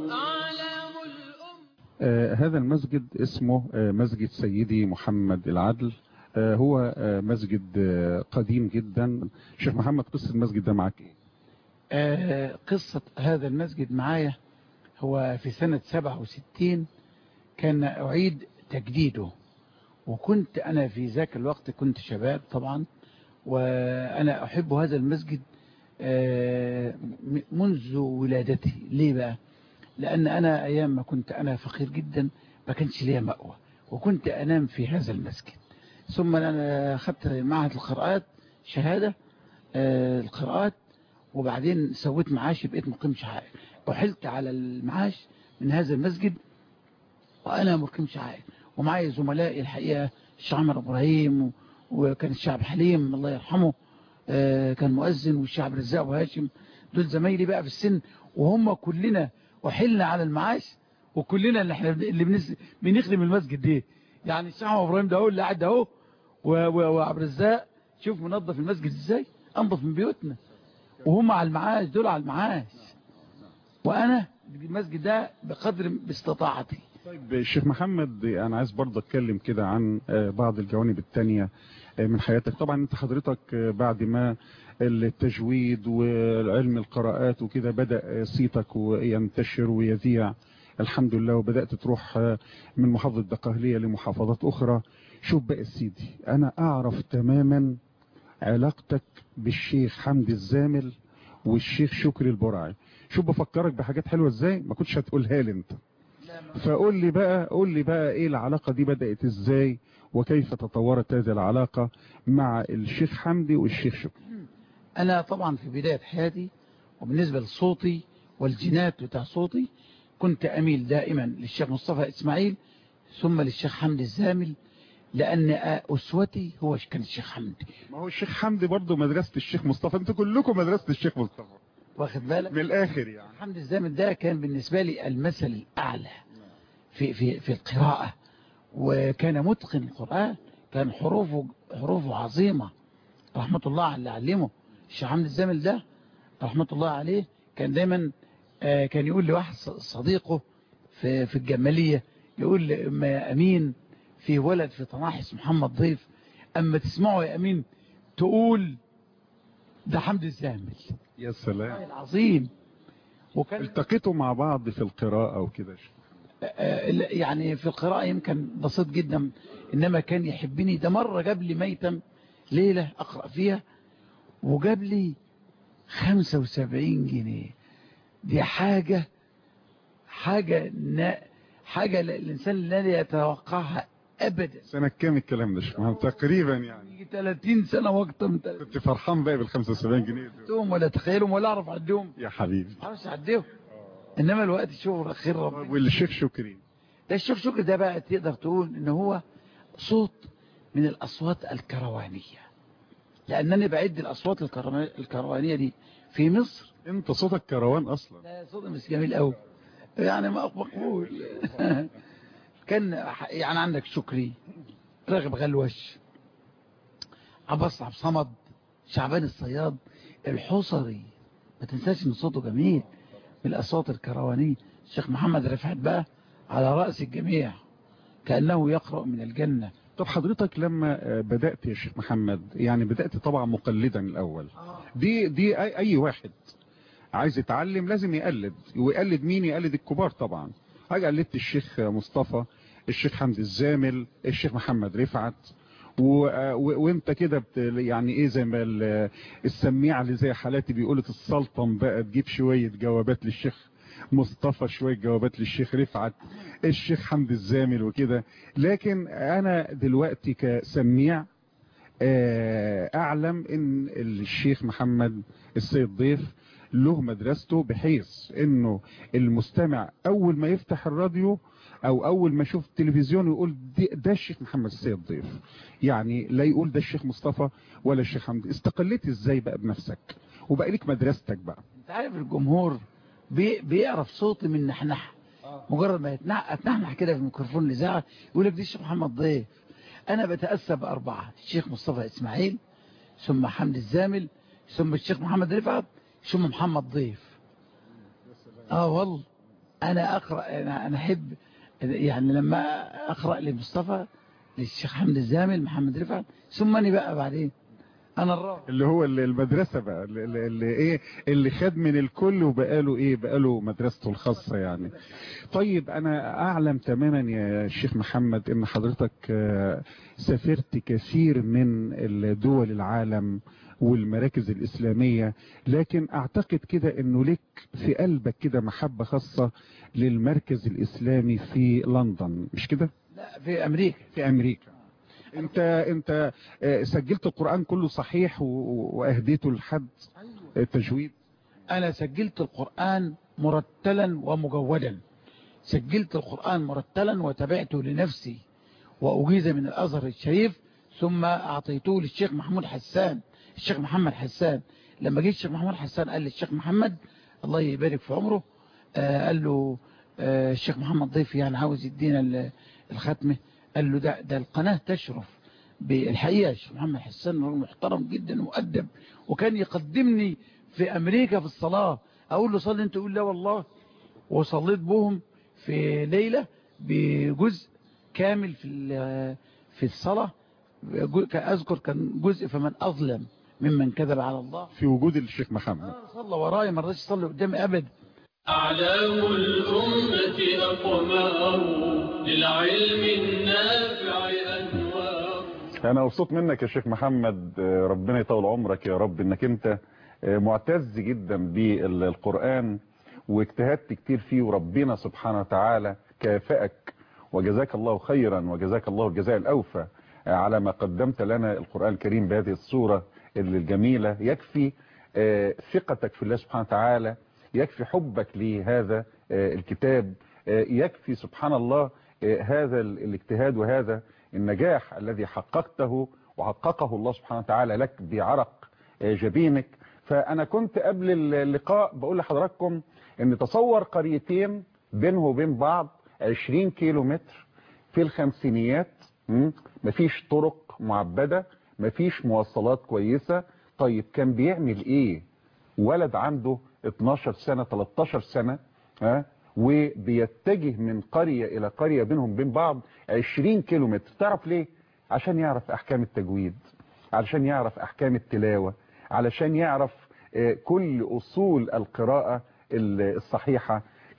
آه، هذا المسجد اسمه آه، مسجد سيدي محمد العدل آه، هو آه، مسجد آه، قديم جدا شيخ محمد قصة المسجد ده معاك ايه آه، قصة هذا المسجد معايا هو في سنة 67 كان أعيد تجديده وكنت أنا في ذاك الوقت كنت شباب طبعا وأنا أحب هذا المسجد آه، م- منذ ولادتي ليه بقى لأن أنا أيام ما كنت أنا فقير جدا ما كانش ليا مأوى وكنت أنام في هذا المسجد ثم أنا أخذت معهد القراءات شهادة آه، القراءات وبعدين سويت معاشي بقيت مقيم شعائر وحلت على المعاش من هذا المسجد وأنا مقيم شعائر ومعي زملائي الحقيقة الشيخ عمر إبراهيم و- وكان الشعب حليم الله يرحمه آه، كان مؤذن والشعب رزاق وهاشم دول زمايلي بقى في السن وهم كلنا وحلنا على المعاش وكلنا اللي احنا اللي بنس- بنخدم المسجد ده يعني الشيخ عمر إبراهيم ده هو اللي قاعد اهو و- و- وعبد الرزاق شوف منظف المسجد ازاي انظف من بيوتنا وهم على المعاش دول على المعاش وانا المسجد ده بقدر باستطاعتي طيب الشيخ محمد انا عايز برضه اتكلم كده عن آه، بعض الجوانب التانية آه، من حياتك طبعا انت حضرتك آه، بعد ما التجويد وعلم القراءات وكده بدأ آه، صيتك وينتشر ويذيع الحمد لله وبدأت تروح آه، من محافظة دقهلية لمحافظات أخرى شوف بقى يا سيدي أنا أعرف تماما علاقتك بالشيخ حمدي الزامل والشيخ شكري البرعي شوف بفكرك بحاجات حلوة ازاي ما كنتش هتقولها لي انت فقول لي بقى قول لي بقى ايه العلاقة دي بدأت ازاي وكيف تطورت هذه العلاقة مع الشيخ حمدي والشيخ شكري انا طبعا في بداية حياتي وبالنسبة لصوتي والجينات بتاع صوتي كنت اميل دائما للشيخ مصطفى اسماعيل ثم للشيخ حمدي الزامل لان اسوتي هو كان الشيخ حمدي ما هو الشيخ حمدي برضه مدرسة الشيخ مصطفى انتوا كلكم مدرسة الشيخ مصطفى واخد بالك من الاخر يعني حمدي الزامل ده كان بالنسبة لي المثل الاعلى في في في القراءة وكان متقن القرآن كان حروفه حروفه عظيمة رحمة الله على اللي علمه الشيخ حمدي الزامل ده رحمة الله عليه كان دايما آه، كان يقول لواحد ص- صديقه في في الجمالية يقول لأما يا أمين في ولد في طناحس محمد ضيف أما تسمعه يا أمين تقول ده حمدي الزامل يا سلام العظيم وكان التقيتوا مع بعض في القراءة وكده يا شيخ. آه، لا، يعني في القراءة يمكن بسيط جدا إنما كان يحبني ده مرة جاب لي ميتم ليلة أقرأ فيها وجاب لي 75 جنيه دي حاجة حاجة نا حاجة ل- الإنسان لا يتوقعها أبدا سنة كام الكلام ده يا شيخ محمد؟ تقريبا يعني يجي 30 سنة وقت من كنت فرحان بقى بال 75 جنيه دول. تلاتهم ولا تخيلهم ولا أعرف أعدهم يا حبيبي ما أعرفش أعدهم إنما الوقت شغل خير ربنا والشيخ شكري ده الشيخ شكري ده بقى تقدر تقول ان هو صوت من الاصوات الكروانية لانني بعد الاصوات الكروا- الكروانية دي في مصر انت صوتك كروان اصلا لا صوتي مش جميل قوي يعني ما مقبول كان ح- يعني عندك شكري راغب غلوش عباس عبد صمد شعبان الصياد الحصري ما تنساش ان صوته جميل من الاصوات الكروانيه الشيخ محمد رفعت بقى على راس الجميع كانه يقرا من الجنه طب حضرتك لما آه، بدأت يا شيخ محمد يعني بدأت طبعا مقلدا الأول دي دي أي, أي واحد عايز يتعلم لازم يقلد ويقلد مين يقلد الكبار طبعا حاجة قلدت الشيخ مصطفى الشيخ حمدي الزامل الشيخ محمد رفعت و... و... وانت كده بت... يعني ايه زي ما ال- السميعه اللي زي حالاتي بيقولوا السلطن بقى تجيب شويه جوابات للشيخ مصطفى شويه جوابات للشيخ رفعت الشيخ حمدي الزامل وكده لكن انا دلوقتي كسميع آه، اعلم ان الشيخ محمد السيد ضيف له مدرسته بحيث انه المستمع اول ما يفتح الراديو او اول ما يشوف التلفزيون يقول دي- ده الشيخ محمد السيد ضيف يعني لا يقول ده الشيخ مصطفى ولا الشيخ حمدي استقليت ازاي بقى بنفسك وبقى لك مدرستك بقى انت عارف الجمهور بي بيعرف صوتي من نحنح مجرد ما يتنح اتنحنح كده في الميكروفون الاذاعه يقول لك دي الشيخ محمد ضيف انا بتاسى باربعه الشيخ مصطفى اسماعيل ثم حمدي الزامل ثم الشيخ محمد رفعت ثم محمد ضيف اه والله انا اقرا انا انا احب يعني لما اقرا لمصطفى للشيخ حمدي الزامل محمد رفعت ثم انا بقى بعدين انا الرابع اللي هو اللي المدرسة بقى اللي, اللي- اللي ايه اللي خد من الكل وبقاله ايه بقاله مدرسته الخاصة يعني طيب انا اعلم تماما يا شيخ محمد ان حضرتك آه، سافرت كثير من دول العالم والمراكز الاسلامية لكن اعتقد كده انه لك في قلبك كده محبة خاصة للمركز الاسلامي في لندن مش كده لا في امريكا في امريكا انت انت آه، سجلت القرآن كله صحيح و- و- واهديته لحد التجويد أنا سجلت القرآن مرتلا ومجودا سجلت القرآن مرتلا وتبعته لنفسي وأجيز من الأزهر الشريف ثم أعطيته للشيخ محمود حسان الشيخ محمد حسان لما جه الشيخ محمود حسان قال للشيخ محمد الله يبارك في عمره آه قال له آه الشيخ محمد ضيف يعني عاوز يدينا ال- الختمة قال له ده, ده القناة تشرف بالحقيقة الشيخ محمد حسان راجل محترم جدا ومؤدب وكان يقدمني في أمريكا في الصلاة أقول له صلي أنت يقول لا والله وصليت بهم في ليلة بجزء كامل في ال- في الصلاة جو- أذكر كان جزء فمن أظلم ممن كذب على الله في وجود الشيخ محمد صلى وراي ما رضاش يصلي قدامي أبدا أعلام الأمة أقمار للعلم النافع أنوار انا مبسوط منك يا شيخ محمد آه، ربنا يطول عمرك يا رب انك انت آه، معتز جدا بالقرآن واجتهدت كتير فيه وربنا سبحانه وتعالى كافأك وجزاك الله خيرا وجزاك الله الجزاء الأوفى آه، على ما قدمت لنا القرآن الكريم بهذه الصورة الجميلة يكفي آه، ثقتك في الله سبحانه وتعالى يكفي حبك لهذا آه، الكتاب آه، يكفي سبحان الله آه، هذا ال- الاجتهاد وهذا النجاح الذي حققته وحققه الله سبحانه وتعالى لك بعرق آه، جبينك فأنا كنت قبل اللقاء بقول لحضراتكم ان تصور قريتين بينه وبين بعض 20 كيلو متر في الخمسينيات م? مفيش طرق معبدة مفيش مواصلات كويسة طيب كان بيعمل ايه ولد عنده 12 سنة 13 سنة ها وبيتجه من قرية الى قرية بينهم بين بعض 20 كيلو متر تعرف ليه عشان يعرف احكام التجويد علشان يعرف احكام التلاوة علشان يعرف آه، كل اصول القراءة ال- الصحيحة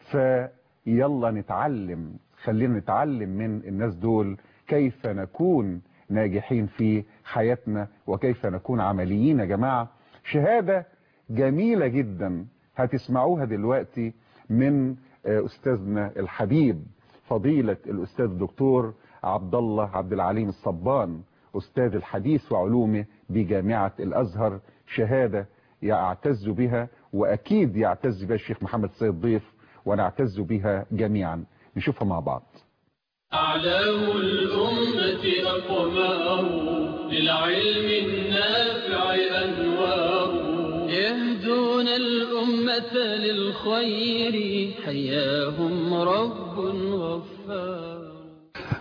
فيلا نتعلم خلينا نتعلم من الناس دول كيف نكون ناجحين في حياتنا وكيف نكون عمليين يا جماعة شهادة جميلة جدا هتسمعوها دلوقتي من آه، أستاذنا الحبيب فضيلة الأستاذ الدكتور عبد الله عبد العليم الصبان أستاذ الحديث وعلومه بجامعة الأزهر شهادة يعتز بها وأكيد يعتز بها الشيخ محمد سيد ضيف ونعتز بها جميعا نشوفها مع بعض أعلام الأمة أقمار للعلم النافع أنوار يهدون الأمة للخير حياهم رب غفار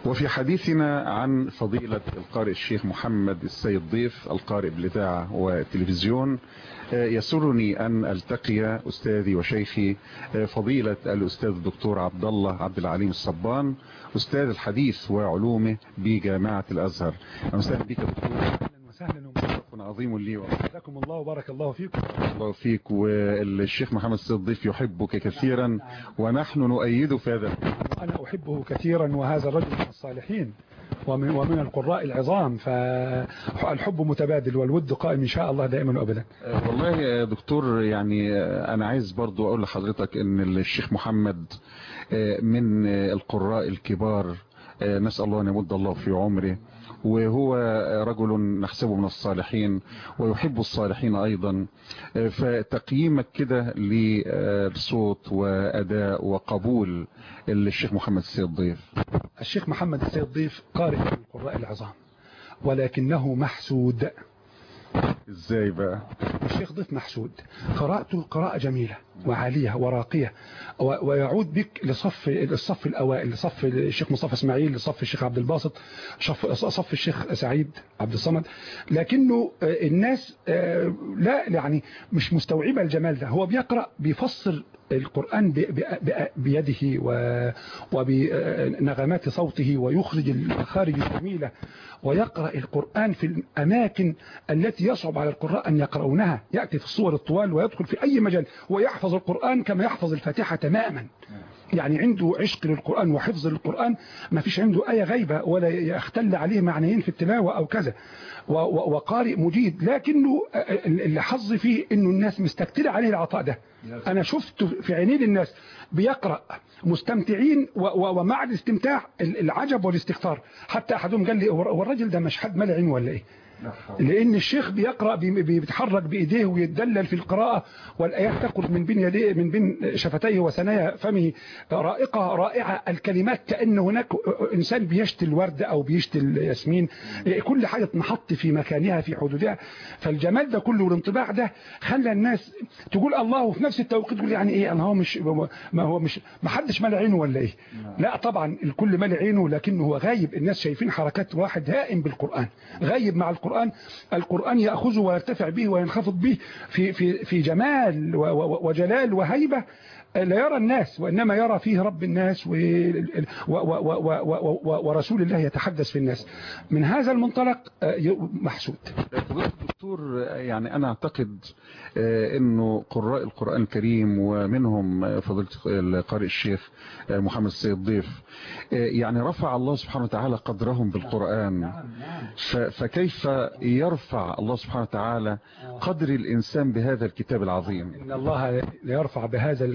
وفي حديثنا عن فضيلة القارئ الشيخ محمد السيد ضيف القارئ بالإذاعة والتلفزيون يسرني أن ألتقي أستاذي وشيخي فضيلة الأستاذ الدكتور عبد الله عبد العليم الصبان أستاذ الحديث وعلومه بجامعة الأزهر وسهلا بك دكتور وسهلا شرف عظيم لي وجزاكم الله وبارك الله فيكم الله فيك والشيخ محمد السيد ضيف يحبك كثيرا ونحن نؤيده في هذا أنا أحبه كثيرا وهذا الرجل من الصالحين ومن, ومن القراء العظام فالحب متبادل والود قائم إن شاء الله دائما وأبدا والله يا دكتور يعني أنا عايز برضو أقول لحضرتك أن الشيخ محمد من القراء الكبار نسأل الله أن يمد الله في عمره وهو رجل نحسبه من الصالحين ويحب الصالحين أيضا فتقييمك كده لصوت وأداء وقبول الشيخ محمد السيد ضيف الشيخ محمد السيد ضيف قارئ من القراء العظام ولكنه محسود ازاي بقى الشيخ ضيف محسود قراءته قراءة جميلة وعالية وراقية ويعود بك لصف الصف الأوائل لصف الشيخ مصطفى اسماعيل لصف الشيخ عبد الباسط صف الشيخ سعيد عبد الصمد لكنه الناس لا يعني مش مستوعبة الجمال ده هو بيقرأ بيفسر القرآن بيده وبنغمات صوته ويخرج المخارج الجميلة ويقرأ القرآن في الأماكن التي يصعب على القراء أن يقرؤونها يأتي في الصور الطوال ويدخل في أي مجال ويحفظ القرآن كما يحفظ الفاتحة تماما يعني عنده عشق للقرآن وحفظ للقرآن ما فيش عنده أي غيبة ولا يختل عليه معنيين في التلاوة أو كذا وقارئ مجيد لكنه اللي حظ فيه انه الناس مستكترة عليه العطاء ده انا شفت في عينين الناس بيقرأ مستمتعين ومع الاستمتاع العجب والاستغفار حتى احدهم قال لي هو الراجل ده مش حد مال عين ولا ايه لان الشيخ بيقرأ بيتحرك بايديه ويتدلل في القراءة والايات تخرج من بين يديه من بين شفتيه وثنايا فمه رائقة رائعة الكلمات كأن هناك انسان بيشتي الورد او بيشتي الياسمين كل حاجة تنحط في مكانها في حدودها فالجمال ده كله والانطباع ده خلى الناس تقول الله وفي نفس التوقيت تقول يعني ايه انا هو مش ما هو مش ما حدش مال عينه ولا ايه لا طبعا الكل مال عينه لكنه هو غايب الناس شايفين حركات واحد هائم بالقرآن غايب مع القرآن القرآن يأخذه ويرتفع به وينخفض به في, في, في جمال وجلال وهيبة لا يرى الناس وإنما يرى فيه رب الناس ورسول الله يتحدث في الناس من هذا المنطلق محسود دكتور يعني أنا أعتقد أنه قراء القرآن الكريم ومنهم فضيلة القارئ الشيخ محمد السيد ضيف يعني رفع الله سبحانه وتعالى قدرهم بالقرآن فكيف يرفع الله سبحانه وتعالى قدر الإنسان بهذا الكتاب العظيم إن الله يرفع بهذا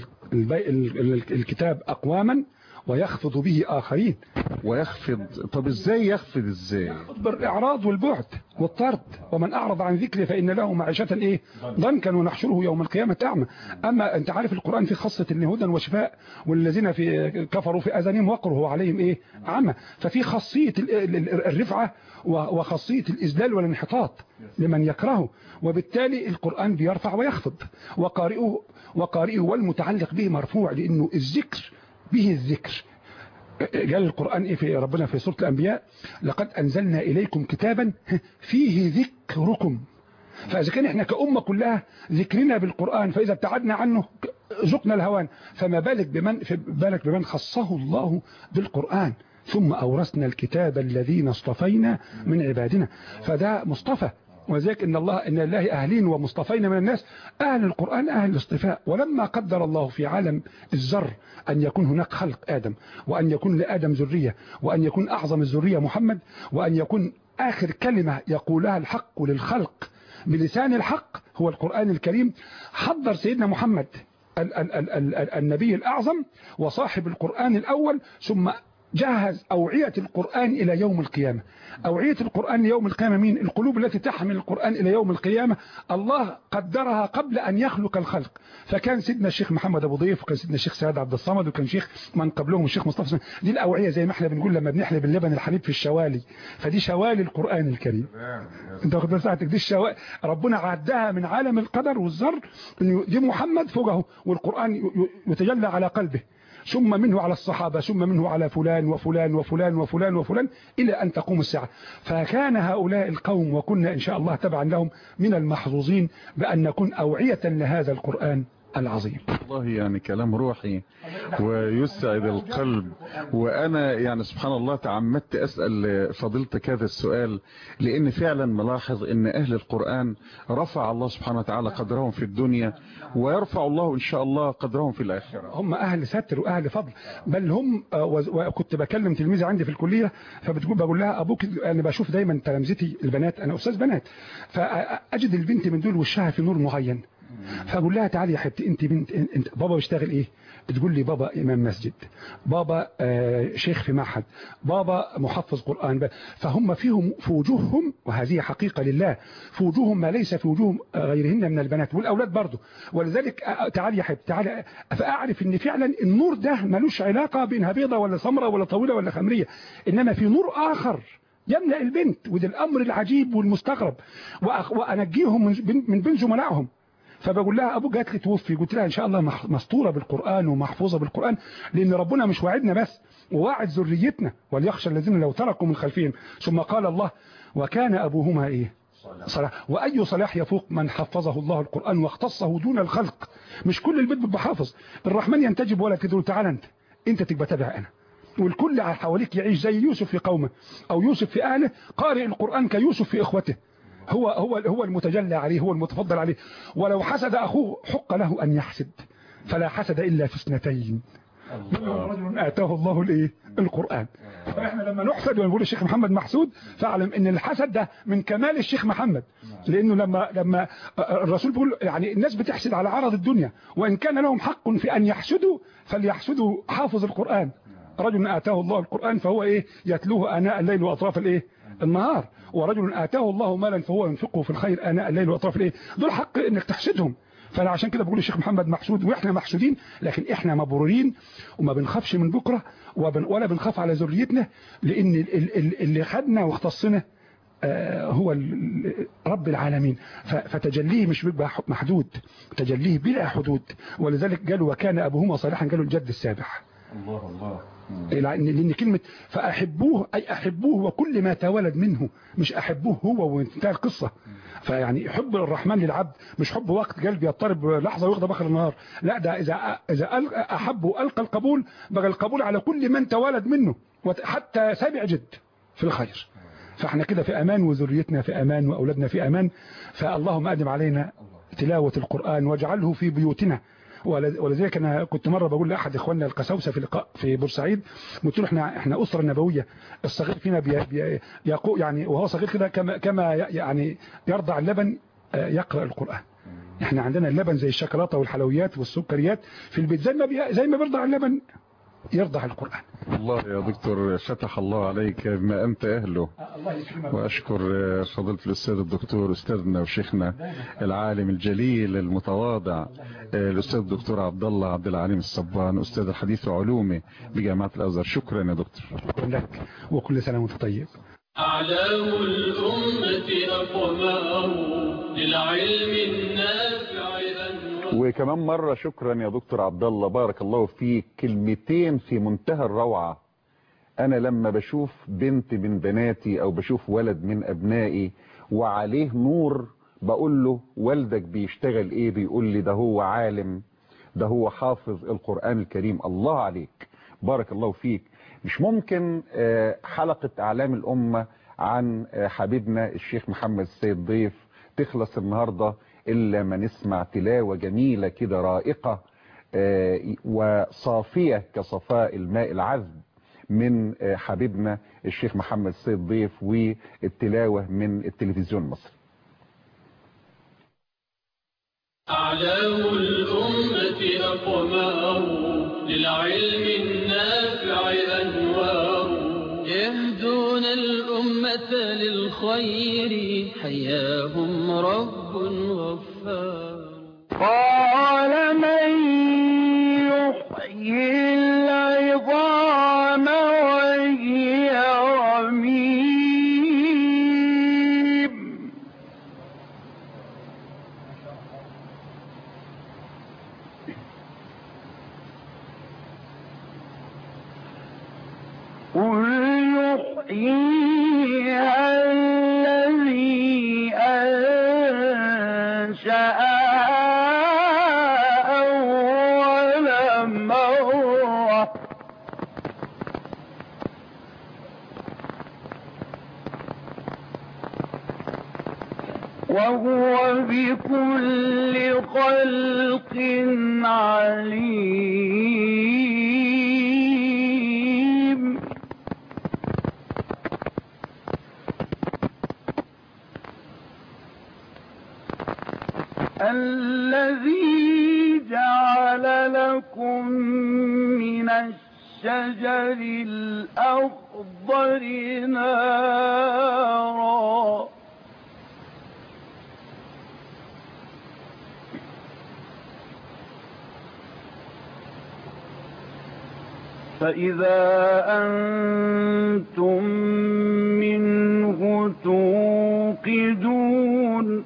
الكتاب أقواما ويخفض به آخرين ويخفض طب ازاي يخفض ازاي بالإعراض والبعد والطرد ومن أعرض عن ذكري فإن له معيشة إيه ضنكا ونحشره يوم القيامة أعمى أما أنت عارف القرآن في خاصة إن هدى وشفاء والذين في كفروا في أذانهم وقر هو عليهم إيه عمى ففي خاصية الرفعة وخاصية الإذلال والانحطاط لمن يكرهه وبالتالي القرآن بيرفع ويخفض وقارئه وقارئه والمتعلق به مرفوع لأنه الذكر به الذكر قال القرآن إيه في ربنا في سورة الأنبياء لقد أنزلنا إليكم كتابا فيه ذكركم فإذا كان إحنا كأمة كلها ذكرنا بالقرآن فإذا ابتعدنا عنه ذقنا الهوان فما بالك بمن, بالك بمن خصه الله بالقرآن ثم أورثنا الكتاب الذين اصطفينا من عبادنا فده مصطفى وذلك إن الله إن الله أهلين ومصطفين من الناس أهل القرآن أهل الاصطفاء ولما قدر الله في عالم الذر أن يكون هناك خلق آدم وأن يكون لآدم ذرية وأن يكون أعظم الذرية محمد وأن يكون آخر كلمة يقولها الحق للخلق بلسان الحق هو القرآن الكريم حضر سيدنا محمد ال ال ال ال ال النبي الأعظم وصاحب القرآن الأول ثم جهز أوعية القرآن إلى يوم القيامة أوعية القرآن ليوم القيامة مين القلوب التي تحمل القرآن إلى يوم القيامة الله قدرها قبل أن يخلق الخلق فكان سيدنا الشيخ محمد أبو ضيف وكان سيدنا الشيخ سعد عبد الصمد وكان شيخ من قبلهم الشيخ مصطفى دي الأوعية زي ما احنا بنقول لما بنحلب اللبن الحليب في الشوالي فدي شوالي القرآن الكريم انت واخد ساعتك دي الشوالي ربنا عدها من عالم القدر والذر دي محمد فوقه والقرآن يتجلى على قلبه ثم منه على الصحابة ثم منه على فلان وفلان وفلان وفلان وفلان إلى أن تقوم الساعة فكان هؤلاء القوم وكنا إن شاء الله تبعا لهم من المحظوظين بأن نكون أوعية لهذا القرآن العظيم والله يعني كلام روحي ويسعد القلب وأنا يعني سبحان الله تعمدت أسأل فضيلتك هذا السؤال لأن فعلا ملاحظ أن أهل القرآن رفع الله سبحانه وتعالى قدرهم في الدنيا ويرفع الله إن شاء الله قدرهم في الآخرة هم أهل ستر وأهل فضل بل هم آه، وز- وكنت بكلم تلميذة عندي في الكلية فبتقول بقول لها أبوك أنا بشوف دايما تلامذتي البنات أنا أستاذ بنات فأجد البنت من دول وشها في نور معين فاقول لها تعالي يا حبيبتي انت بنت انت بابا بيشتغل ايه بتقول لي بابا امام مسجد بابا آه شيخ في معهد بابا محفظ قران ب- فهم فيهم في وجوههم وهذه حقيقه لله في وجوههم ما ليس في وجوه غيرهن من البنات والاولاد برضه ولذلك آه، تعالي يا حبيبتي تعالي فاعرف ان فعلا النور ده ملوش علاقه بانها بيضه ولا سمراء ولا طويله ولا خمريه انما في نور اخر يملا البنت وده الامر العجيب والمستغرب وأخ- وانجيهم من بين- من بين زملائهم فبقول لها ابو جات لي توفي قلت لها ان شاء الله مح- مسطوره بالقران ومحفوظه بالقران لان ربنا مش واعدنا بس وواعد ذريتنا وليخشى الذين لو تركوا من خلفهم ثم قال الله وكان ابوهما ايه صلاح واي صلاح يفوق من حفظه الله القران واختصه دون الخلق مش كل البيت بيبقى حافظ الرحمن ينتجب ولا تقول تعالى انت انت تبقى تابع انا والكل على حواليك يعيش زي يوسف في قومه او يوسف في اهله قارئ القران كيوسف في اخوته هو هو هو المتجلى عليه هو المتفضل عليه ولو حسد اخوه حق له ان يحسد فلا حسد الا في اثنتين منهم رجل اتاه الله الايه القران فاحنا لما نحسد ونقول الشيخ محمد محسود فاعلم ان الحسد ده من كمال الشيخ محمد لانه لما لما الرسول بيقول يعني الناس بتحسد على عرض الدنيا وان كان لهم حق في ان يحسدوا فليحسدوا حافظ القران رجل اتاه الله القران فهو ايه يتلوه اناء الليل واطراف الايه النهار ورجل اتاه الله مالا فهو ينفقه في الخير اناء الليل واطراف الايه دول حق انك تحسدهم فانا عشان كده بقول الشيخ محمد محسود واحنا محسودين لكن احنا مبرورين وما بنخافش من بكره وبن ولا بنخاف على ذريتنا لان ال- ال- ال- اللي خدنا واختصنا آه، هو ال- رب العالمين ف- فتجليه مش بيبقى ح- محدود تجليه بلا حدود ولذلك قالوا وكان ابوهما صالحا قالوا الجد السابح الله الله لأن لأن كلمة فأحبوه أي أحبوه وكل ما تولد منه مش أحبوه هو وانتهى القصة فيعني حب الرحمن للعبد مش حب وقت قلبي يضطرب لحظة ويغضب بخر النهار لا ده إذا إذا أل- أحبه ألقى القبول بقى القبول على كل من تولد منه وت- حتى سابع جد في الخير فاحنا كده في أمان وذريتنا في أمان وأولادنا في أمان فاللهم أدم علينا تلاوة القرآن واجعله في بيوتنا ول- ولذلك انا كنت مره بقول لاحد اخواننا القساوسه في لقاء في بورسعيد قلت له احنا احنا اسره نبويه الصغير فينا بي بي يقو يعني وهو صغير كده كما كما ي- يعني يرضع اللبن آه، يقرا القران احنا عندنا اللبن زي الشوكولاته والحلويات والسكريات في البيت زي ما بي زي ما بيرضع اللبن يرضع القران الله يا دكتور فتح الله عليك ما أنت أهله الله يكرمك وأشكر فضيلة الأستاذ الدكتور أستاذنا وشيخنا العالم الجليل المتواضع الأستاذ الدكتور عبد الله عبد العليم الصبان أستاذ الحديث وعلومه بجامعة الأزهر شكرا يا دكتور شكرا لك وكل سنه وانت طيب أعلام الأمة أقمار للعلم النافع أنوار وكمان مرة شكرا يا دكتور عبد الله بارك الله فيك كلمتين في منتهى الروعة انا لما بشوف بنت من بناتي او بشوف ولد من ابنائي وعليه نور بقول له والدك بيشتغل ايه بيقول لي ده هو عالم ده هو حافظ القرآن الكريم الله عليك بارك الله فيك مش ممكن آه، حلقة اعلام الامة عن آه، حبيبنا الشيخ محمد السيد ضيف تخلص النهاردة الا ما نسمع تلاوة جميلة كده رائقة آه، وصافية كصفاء الماء العذب من آه، حبيبنا الشيخ محمد السيد ضيف والتلاوة من التلفزيون المصري أعلام الأمة أقمار للعلم النافع أنوار يهدون الأمة للخير حياهم رب غفار قال من يحيي العظام وهي رميم يحييها الذي أنشأها أول مرة وهو بكل خلق عليم الذي جعل لكم من الشجر الأخضر نارا فإذا أنتم منه توقدون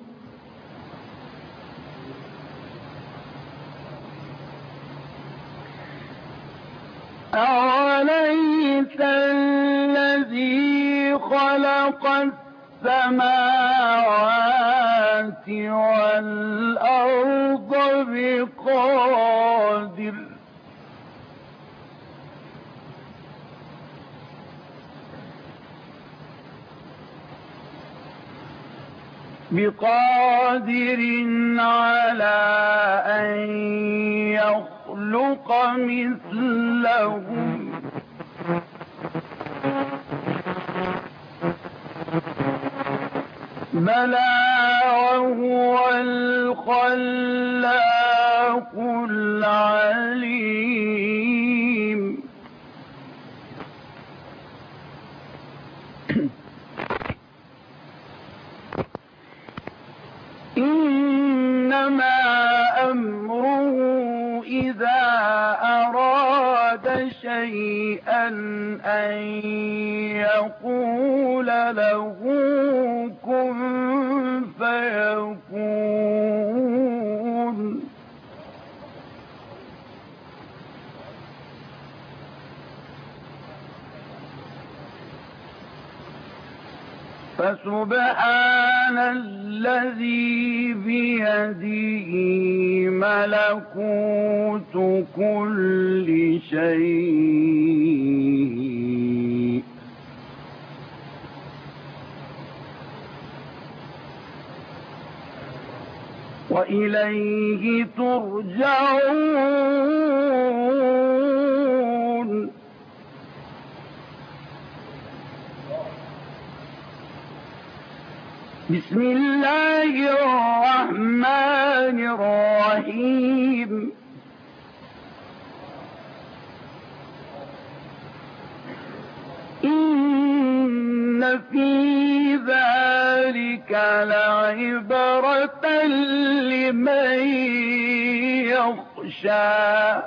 أوليس الذي خلق السماوات والأرض بقادر بقادر على أن يخلق مثلهم بلى وهو الخلاق العليم إنما أمره إذا أراد شيئا أن يقول له كن فيكون فسبحان الذي بيده ملكوت كل شيء وإليه ترجعون بسم الله الرحمن الرحيم إن في ذلك لعبرة لمن يخشى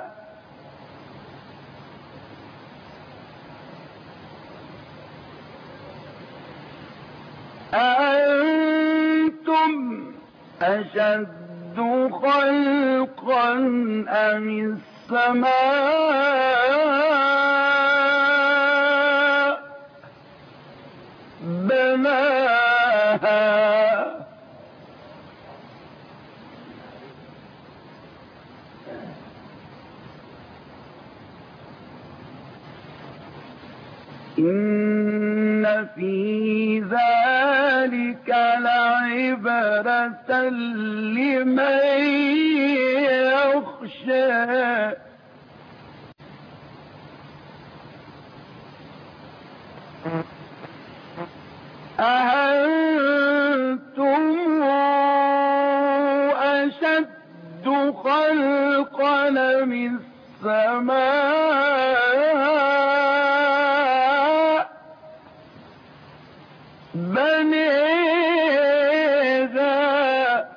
أأنتم أشد خلقا أم السماء بناها إن في ذلك لعبرة لمن يخشى أأنتم أشد خلقا من السماء بنيها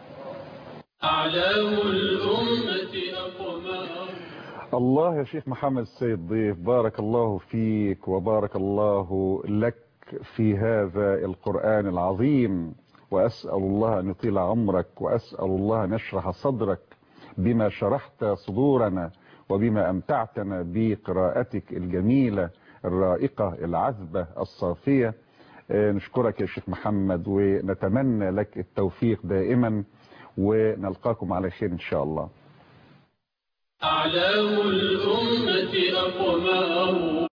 أعلام الأمة أقمار الله يا شيخ محمد السيد ضيف بارك الله فيك وبارك الله لك في هذا القرآن العظيم وأسأل الله أن يطيل عمرك وأسأل الله أن يشرح صدرك بما شرحت صدورنا وبما أمتعتنا بقراءتك الجميلة الرائقة العذبة الصافية آه، نشكرك يا شيخ محمد ونتمنى لك التوفيق دائما ونلقاكم على خير إن شاء الله أعلام الأمة أقماه